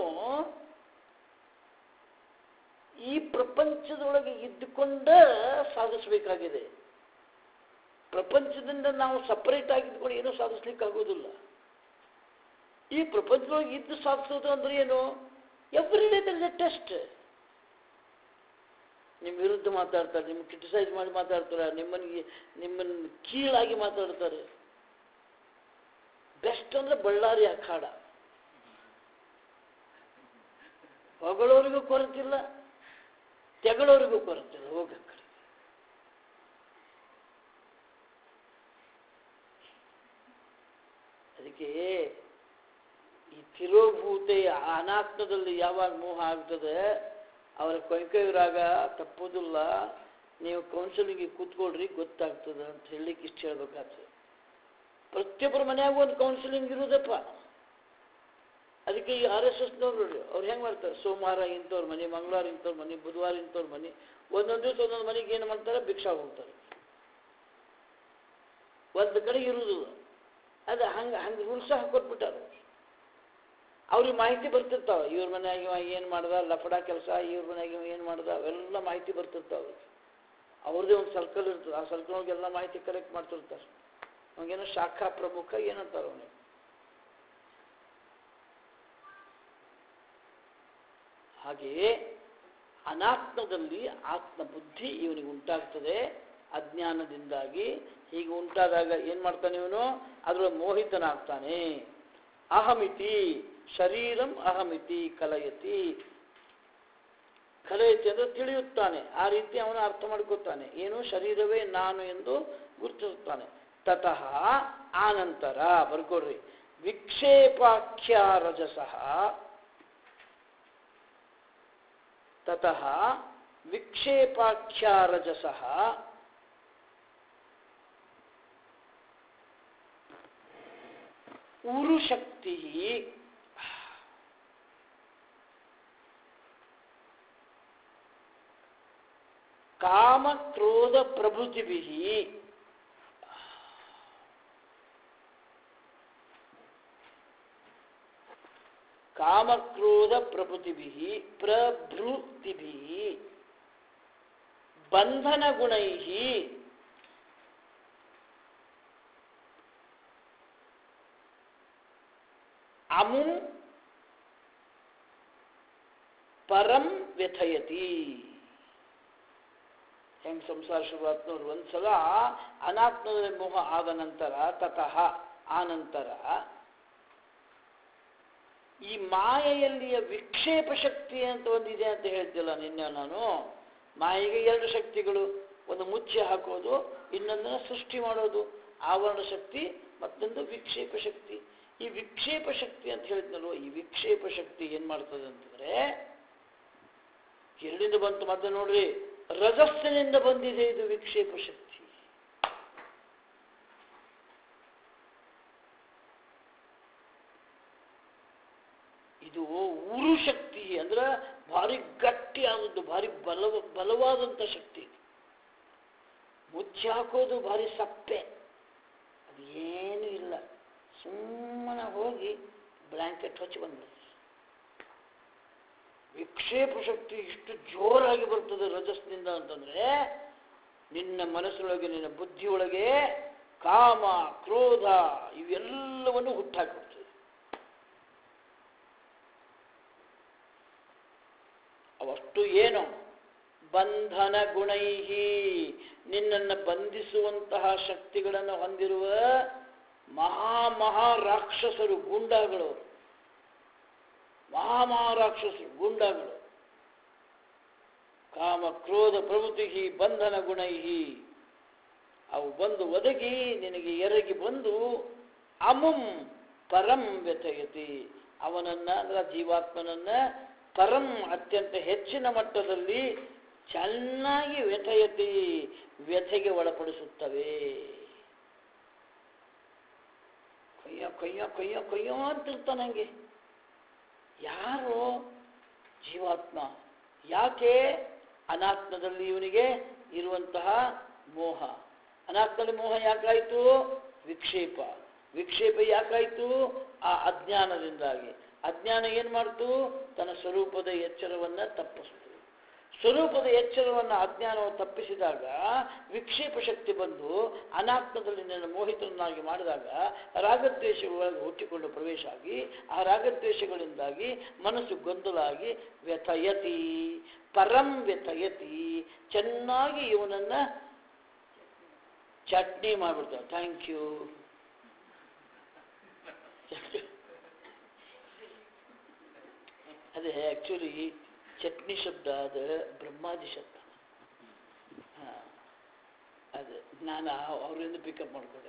ಈ ಪ್ರಪಂಚದೊಳಗೆ ಇದ್ದುಕೊಂಡ ಸಾಧಿಸಬೇಕಾಗಿದೆ ಪ್ರಪಂಚದಿಂದ ನಾವು ಸಪರೇಟ್ ಆಗಿದ್ಕೊಂಡು ಏನೂ ಸಾಧಿಸ್ಲಿಕ್ಕೆ ಆಗೋದಿಲ್ಲ ಈ ಪ್ರಪಂಚದೊಳಗೆ ಇದ್ದು ಸಾಧಿಸೋದು ಅಂದ್ರೆ ಏನು every day there is a test ನಿಮ್ಮ ವಿರುದ್ಧ ಮಾತಾಡ್ತಾರೆ ನಿಮ್ಮ ಕ್ರಿಟಿಸೈಸ್ ಮಾಡಿ ಮಾತಾಡ್ತಾರೆ ನಿಮ್ಮನಿಗೆ ನಿಮ್ಮನ್ನು ಕೀಳಾಗಿ ಮಾತಾಡ್ತಾರೆ ಬೆಸ್ಟ್ ಅಂದ್ರೆ ಬಳ್ಳಾರಿ ಅಖಾಡ ಹೊಗಳೋರಿಗೂ ಕೊರತಿಲ್ಲ ತೆಗಳೋರಿಗೂ ಕೊರತಿಲ್ಲ ಹೋಗ ಕಡೆ ಅದಕ್ಕೆ ಈ ತಿರೋಭೂತೆ ಅನಾತ್ಮದಲ್ಲಿ ಯಾವಾಗ ಮೋಹ ಆಗ್ತದೆ ಅವರ ಕೊಯ್ಕೊಯ್ರಾಗ ತಪ್ಪೋದಿಲ್ಲ ನೀವು ಕೌನ್ಸಿಲಿಂಗಿಗೆ ಕೂತ್ಕೊಳ್ರಿ ಗೊತ್ತಾಗ್ತದೆ ಅಂತ ಹೇಳಲಿಕ್ಕೆ ಇಷ್ಟ ಹೇಳ್ಬೇಕಾಗ್ತದೆ ಪ್ರತಿಯೊಬ್ಬರ ಮನ್ಯಾಗ ಒಂದು ಕೌನ್ಸಿಲಿಂಗ್ ಇರುವುದಪ್ಪ ಅದಕ್ಕೆ ಈ ಆರ್ ಎಸ್ ಎಸ್ನವ್ರು ನೋಡಿ ಅವ್ರು ಹೆಂಗೆ ಮಾಡ್ತಾರೆ ಸೋಮವಾರ ಇಂಥವ್ರ ಮನೆ ಮಂಗಳವಾರ ಇಂಥವ್ರ ಮನೆ ಬುಧವಾರ ಇಂಥವ್ರ ಮನೆ ಒಂದೊಂದು ದಿವಸ ಒಂದೊಂದು ಮನೆಗೆ ಏನು ಮಾಡ್ತಾರೆ ಭಿಕ್ಷಾ ಹೋಗ್ತಾರೆ ಒಂದು ಕಡೆ ಇರುವುದಿಲ್ಲ ಅದು ಹಂಗೆ ಹಂಗೆ ರೂಲ್ಸ ಹಾಕೊಟ್ಬಿಟ್ಟಾರೆ ಅವ್ರಿಗೆ ಮಾಹಿತಿ ಬರ್ತಿರ್ತಾವ ಇವ್ರ ಮನ್ಯಾಗ ಇವ ಏನು ಮಾಡ್ದ ಲಫಡಾ ಕೆಲಸ ಇವ್ರ ಮನ್ಯಾಗ ಇವ ಏನು ಮಾಡ್ದ ಅವೆಲ್ಲ ಮಾಹಿತಿ ಬರ್ತಿರ್ತಾವ ಅವ್ರಿಗೆ ಅವ್ರದ್ದೇ ಒಂದು ಸರ್ಕಲ್ ಇರ್ತದೆ ಆ ಸರ್ಕಲ್ ಒಳಗೆ ಎಲ್ಲ ಮಾಹಿತಿ ಕಲೆಕ್ಟ್ ಮಾಡ್ತಿರ್ತಾರೆ ಅವಾಗೇನೋ ಶಾಖಾ ಪ್ರಮುಖ ಏನಂತಾರೆ ಅವನಿಗೆ ಹಾಗೆಯೇ ಅನಾತ್ಮದಲ್ಲಿ ಆತ್ಮ ಬುದ್ಧಿ ಇವನಿಗೆ ಉಂಟಾಗ್ತದೆ ಅಜ್ಞಾನದಿಂದಾಗಿ ಹೀಗೆ ಉಂಟಾದಾಗ ಏನು ಮಾಡ್ತಾನೆ ಇವನು ಅದರ ಮೋಹಿತನಾಗ್ತಾನೆ ಅಹಮಿತಿ ಶರೀರಂ ಅಹಮಿತಿ ಕಲಯತಿ ಕಲಯತಿ ಅಂದ್ರೆ ತಿಳಿಯುತ್ತಾನೆ ಆ ರೀತಿ ಅವನು ಅರ್ಥ ಮಾಡ್ಕೊತಾನೆ ಏನು ಶರೀರವೇ ನಾನು ಎಂದು ಗುರುತಿಸುತ್ತಾನೆ ತತಃ ಆನಂತರ ಬರ್ಕೊಡ್ರಿ ವಿಕ್ಷೇಪಾಖ್ಯ ರಜಸಃ ತತಃ ವಿಕ್ಷೇಪಾಖ್ಯ ರಜಸಃ ಉರುಶಕ್ತಿ ಕಾಮಕ್ರೋಧ ಪ್ರಭೃತಿಭಿ ಕಾಮಕ್ರೋಧ ಪ್ರಭೃತಿಭಿ ಪ್ರಭೃತಿಭಿ ಬಂಧನಗುಣೈ ಅಮುಂ ಪರಂ ವ್ಯಥಯತಿ ಹೆಂಗ್ ಸಂಸಾರ ಶುರುವಾತ್ನವ್ರು ಒಂದ್ಸಲ ಅನಾತ್ಮದ ಮೋಹ ಆದ ನಂತರ ತತಃ ಆನಂತರ ಈ ಮಾಯೆಯಲ್ಲಿಯ ವಿಕ್ಷೇಪ ಶಕ್ತಿ ಅಂತ ಒಂದಿದೆ ಅಂತ ಹೇಳ್ತಿಲ್ಲ ನಿನ್ನೆ ನಾನು ಮಾಯೆಗೆ ಎರಡು ಶಕ್ತಿಗಳು ಒಂದು ಮುಚ್ಚಿ ಹಾಕೋದು ಇನ್ನೊಂದನ್ನು ಸೃಷ್ಟಿ ಮಾಡೋದು ಆವರಣ ಶಕ್ತಿ ಮತ್ತೊಂದು ವಿಕ್ಷೇಪ ಶಕ್ತಿ ಈ ವಿಕ್ಷೇಪ ಶಕ್ತಿ ಅಂತ ಹೇಳಿದ್ನಲ್ವ ಈ ವಿಕ್ಷೇಪ ಶಕ್ತಿ ಏನ್ ಮಾಡ್ತದೆ ಅಂತಂದ್ರೆ ಎಲ್ಲಿಂದ ಬಂತು ಮತ್ತೆ ನೋಡ್ರಿ ರಜಸ್ಸಿನಿಂದ ಬಂದಿದೆ ಇದು ವಿಕ್ಷೇಪ ಶಕ್ತಿ ಇದು ಉರು ಶಕ್ತಿ ಅಂದ್ರೆ ಭಾರಿ ಗಟ್ಟಿ ಆದದ್ದು ಭಾರಿ ಬಲವ ಬಲವಾದಂಥ ಶಕ್ತಿ ಇದು ಮುಚ್ಚಿ ಹಾಕೋದು ಭಾರಿ ಸಪ್ಪೆ ಅದು ಏನೂ ಇಲ್ಲ ಸುಮ್ಮನೆ ಹೋಗಿ ಬ್ಲ್ಯಾಂಕೆಟ್ ಹಚ್ಚಿ ಬಂದ್ಬಿಡುತ್ತೆ ವಿಕ್ಷೇಪ ಶಕ್ತಿ ಇಷ್ಟು ಜೋರಾಗಿ ಬರ್ತದೆ ರಜಸ್ನಿಂದ ಅಂತಂದ್ರೆ ನಿನ್ನ ಮನಸ್ಸೊಳಗೆ ನಿನ್ನ ಬುದ್ಧಿಯೊಳಗೆ ಕಾಮ ಕ್ರೋಧ ಇವೆಲ್ಲವನ್ನು ಹುಟ್ಟಾಕ್ಬಿಡ್ತದೆ ಅವಷ್ಟು ಏನು ಬಂಧನ ಗುಣೈಹಿ ನಿನ್ನನ್ನು ಬಂಧಿಸುವಂತಹ ಶಕ್ತಿಗಳನ್ನು ಹೊಂದಿರುವ ಮಹಾ ಮಹಾ ರಾಕ್ಷಸರು ಗೂಂಡಾಗಳು ಮಹಾ ಮಹಾ ರಾಕ್ಷಸರು ಗೂಂಡಾಗಳು ಕಾಮ ಕ್ರೋಧ ಪ್ರವೃತ್ತಿ ಬಂಧನ ಗುಣೈಹಿ ಅವು ಬಂದು ಒದಗಿ ನಿನಗೆ ಎರಗಿ ಬಂದು ಅಮುಂ ಪರಂ ವ್ಯಥಯತಿ ಅವನನ್ನ ಅಂದ್ರೆ ಜೀವಾತ್ಮನನ್ನ ಪರಂ ಅತ್ಯಂತ ಹೆಚ್ಚಿನ ಮಟ್ಟದಲ್ಲಿ ಚೆನ್ನಾಗಿ ವ್ಯಥಯತಿ ವ್ಯಥೆಗೆ ಒಳಪಡಿಸುತ್ತವೆ ಕೊಯ್ಯ ಕೊಯ್ಯ ಕೊಯ್ಯ ಕೊಯ್ಯೋ ಅಂತಿರ್ತಾನಂಗೆ ಯಾರು ಜೀವಾತ್ಮ ಯಾಕೆ ಅನಾತ್ಮದಲ್ಲಿ ಇವನಿಗೆ ಇರುವಂತಹ ಮೋಹ ಅನಾತ್ಮದಲ್ಲಿ ಮೋಹ ಯಾಕಾಯಿತು ವಿಕ್ಷೇಪ ವಿಕ್ಷೇಪ ಯಾಕಾಯಿತು ಆ ಅಜ್ಞಾನದಿಂದಾಗಿ ಅಜ್ಞಾನ ಏನು ಮಾಡ್ತು ತನ್ನ ಸ್ವರೂಪದ ಎಚ್ಚರವನ್ನ ತಪ್ಪಿಸ್ತು ಸ್ವರೂಪದ ಎಚ್ಚರವನ್ನು ಅಜ್ಞಾನವನ್ನು ತಪ್ಪಿಸಿದಾಗ ವಿಕ್ಷೇಪ ಶಕ್ತಿ ಬಂದು ಅನಾತ್ಮದಲ್ಲಿ ನನ್ನ ಮೋಹಿತನನ್ನಾಗಿ ಮಾಡಿದಾಗ ರಾಗದ್ವೇಷಗಳೊಳಗೆ ಹುಟ್ಟಿಕೊಂಡು ಪ್ರವೇಶ ಆಗಿ ಆ ರಾಗದ್ವೇಷಗಳಿಂದಾಗಿ ಮನಸ್ಸು ಗೊಂದಲ ಆಗಿ ವ್ಯಥಯತಿ ಪರಂ ವ್ಯಥಯತಿ ಚೆನ್ನಾಗಿ ಇವನನ್ನ ಚಟ್ನಿ ಮಾಡಿಬಿಡ್ತಾವೆ ಥ್ಯಾಂಕ್ ಯು ಅದೇ ಆ್ಯಕ್ಚುಲಿ ಚಟ್ನಿ ಶಬ್ದ ಅದು ಬ್ರಹ್ಮಾದಿ ಶಬ್ದ ಹಾ ಅದೇ ನಾನು ಅವರಿಂದ ಪಿಕಪ್ ಮಾಡ್ಕೊಂಡೆ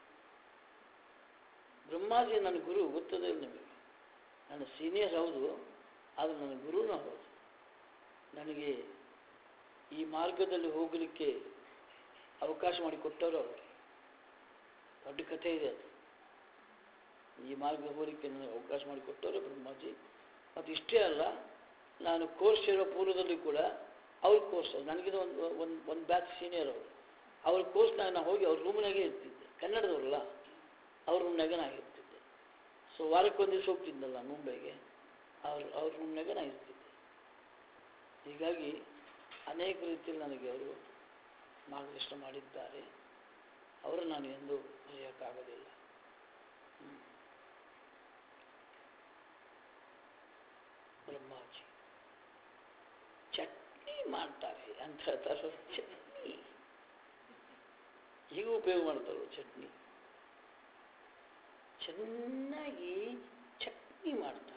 ಬ್ರಹ್ಮಾಜಿ ನನ್ನ ಗುರು ಗೊತ್ತದೆ ನಿಮಗೆ ನನ್ನ ಸೀನಿಯರ್ ಹೌದು ಆದರೆ ನನ್ನ ಗುರುನೂ ಹೌದು ನನಗೆ ಈ ಮಾರ್ಗದಲ್ಲಿ ಹೋಗಲಿಕ್ಕೆ ಅವಕಾಶ ಮಾಡಿಕೊಟ್ಟವರು ಅವರು ದೊಡ್ಡ ಕಥೆ ಇದೆ ಅದು ಈ ಮಾರ್ಗ ಹೋಗಲಿಕ್ಕೆ ನನಗೆ ಅವಕಾಶ ಮಾಡಿಕೊಟ್ಟವರು ಬ್ರಹ್ಮಾಜಿ ಮತ್ತು ಇಷ್ಟೇ ಅಲ್ಲ ನಾನು ಕೋರ್ಸ್ ಇರೋ ಪೂರ್ವದಲ್ಲಿ ಕೂಡ ಅವ್ರ ಕೋರ್ಸ್ ನನಗಿದು ಒಂದು ಒಂದು ಒಂದು ಬ್ಯಾಚ್ ಸೀನಿಯರ್ ಅವರು ಅವ್ರ ಕೋರ್ಸ್ನಾಗ ನಾನು ಹೋಗಿ ಅವ್ರ ರೂಮ್ನಾಗೆ ಇರ್ತಿದ್ದೆ ಕನ್ನಡದವ್ರಲ್ಲ ಅವ್ರ ರೂಮ್ನಾಗೆ ನಾನು ಇರ್ತಿದ್ದೆ ಸೊ ವಾರಕ್ಕೊಂದು ದಿವಸ ಹೋಗ್ತಿದ್ದಲ್ಲ ಮುಂಬೈಗೆ ಅವ್ರ ಅವ್ರ ರೂಮ್ನಾಗ ನಾನು ಇರ್ತಿದ್ದೆ ಹೀಗಾಗಿ ಅನೇಕ ರೀತಿಯಲ್ಲಿ ನನಗೆ ಅವರು ಮಾರ್ಗದರ್ಶನ ಮಾಡಿದ್ದಾರೆ ಅವರು ನಾನು ಎಂದೂ ಮರೆಯೋಕ್ಕಾಗೋದಿಲ್ಲ ಹ್ಮ್. ಬ್ರಹ್ಮಾಜಿ ಚಟ್ನಿ ಮಾಡ್ತಾರೆ ಅಂತ ಹೇಳ್ತಾರೆ ಚಟ್ನಿ ಹೀಗೂ ಉಪಯೋಗ ಮಾಡ್ತಾರೆ ಚಟ್ನಿ ಚೆನ್ನಾಗಿ ಚಟ್ನಿ ಮಾಡ್ತಾರೆ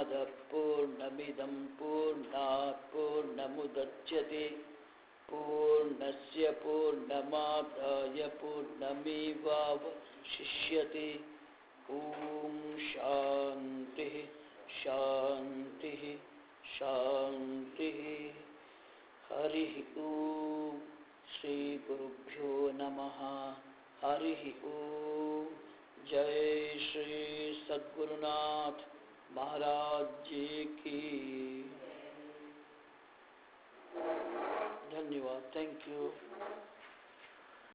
पूर्णमादः पूर्णमिदं पूर्णात् पूर्णमुदच्यते पूर्णस्य पूर्णमादाय पूर्णमेवावशिष्यते ॐ शान्तिः शान्तिः शान्तिः हरिः ॐ श्रीगुरुभ्यो नमः हरिः ॐ जय श्री सद्गुरुनाथ महाराज जी की धन्यवाद थैंक यू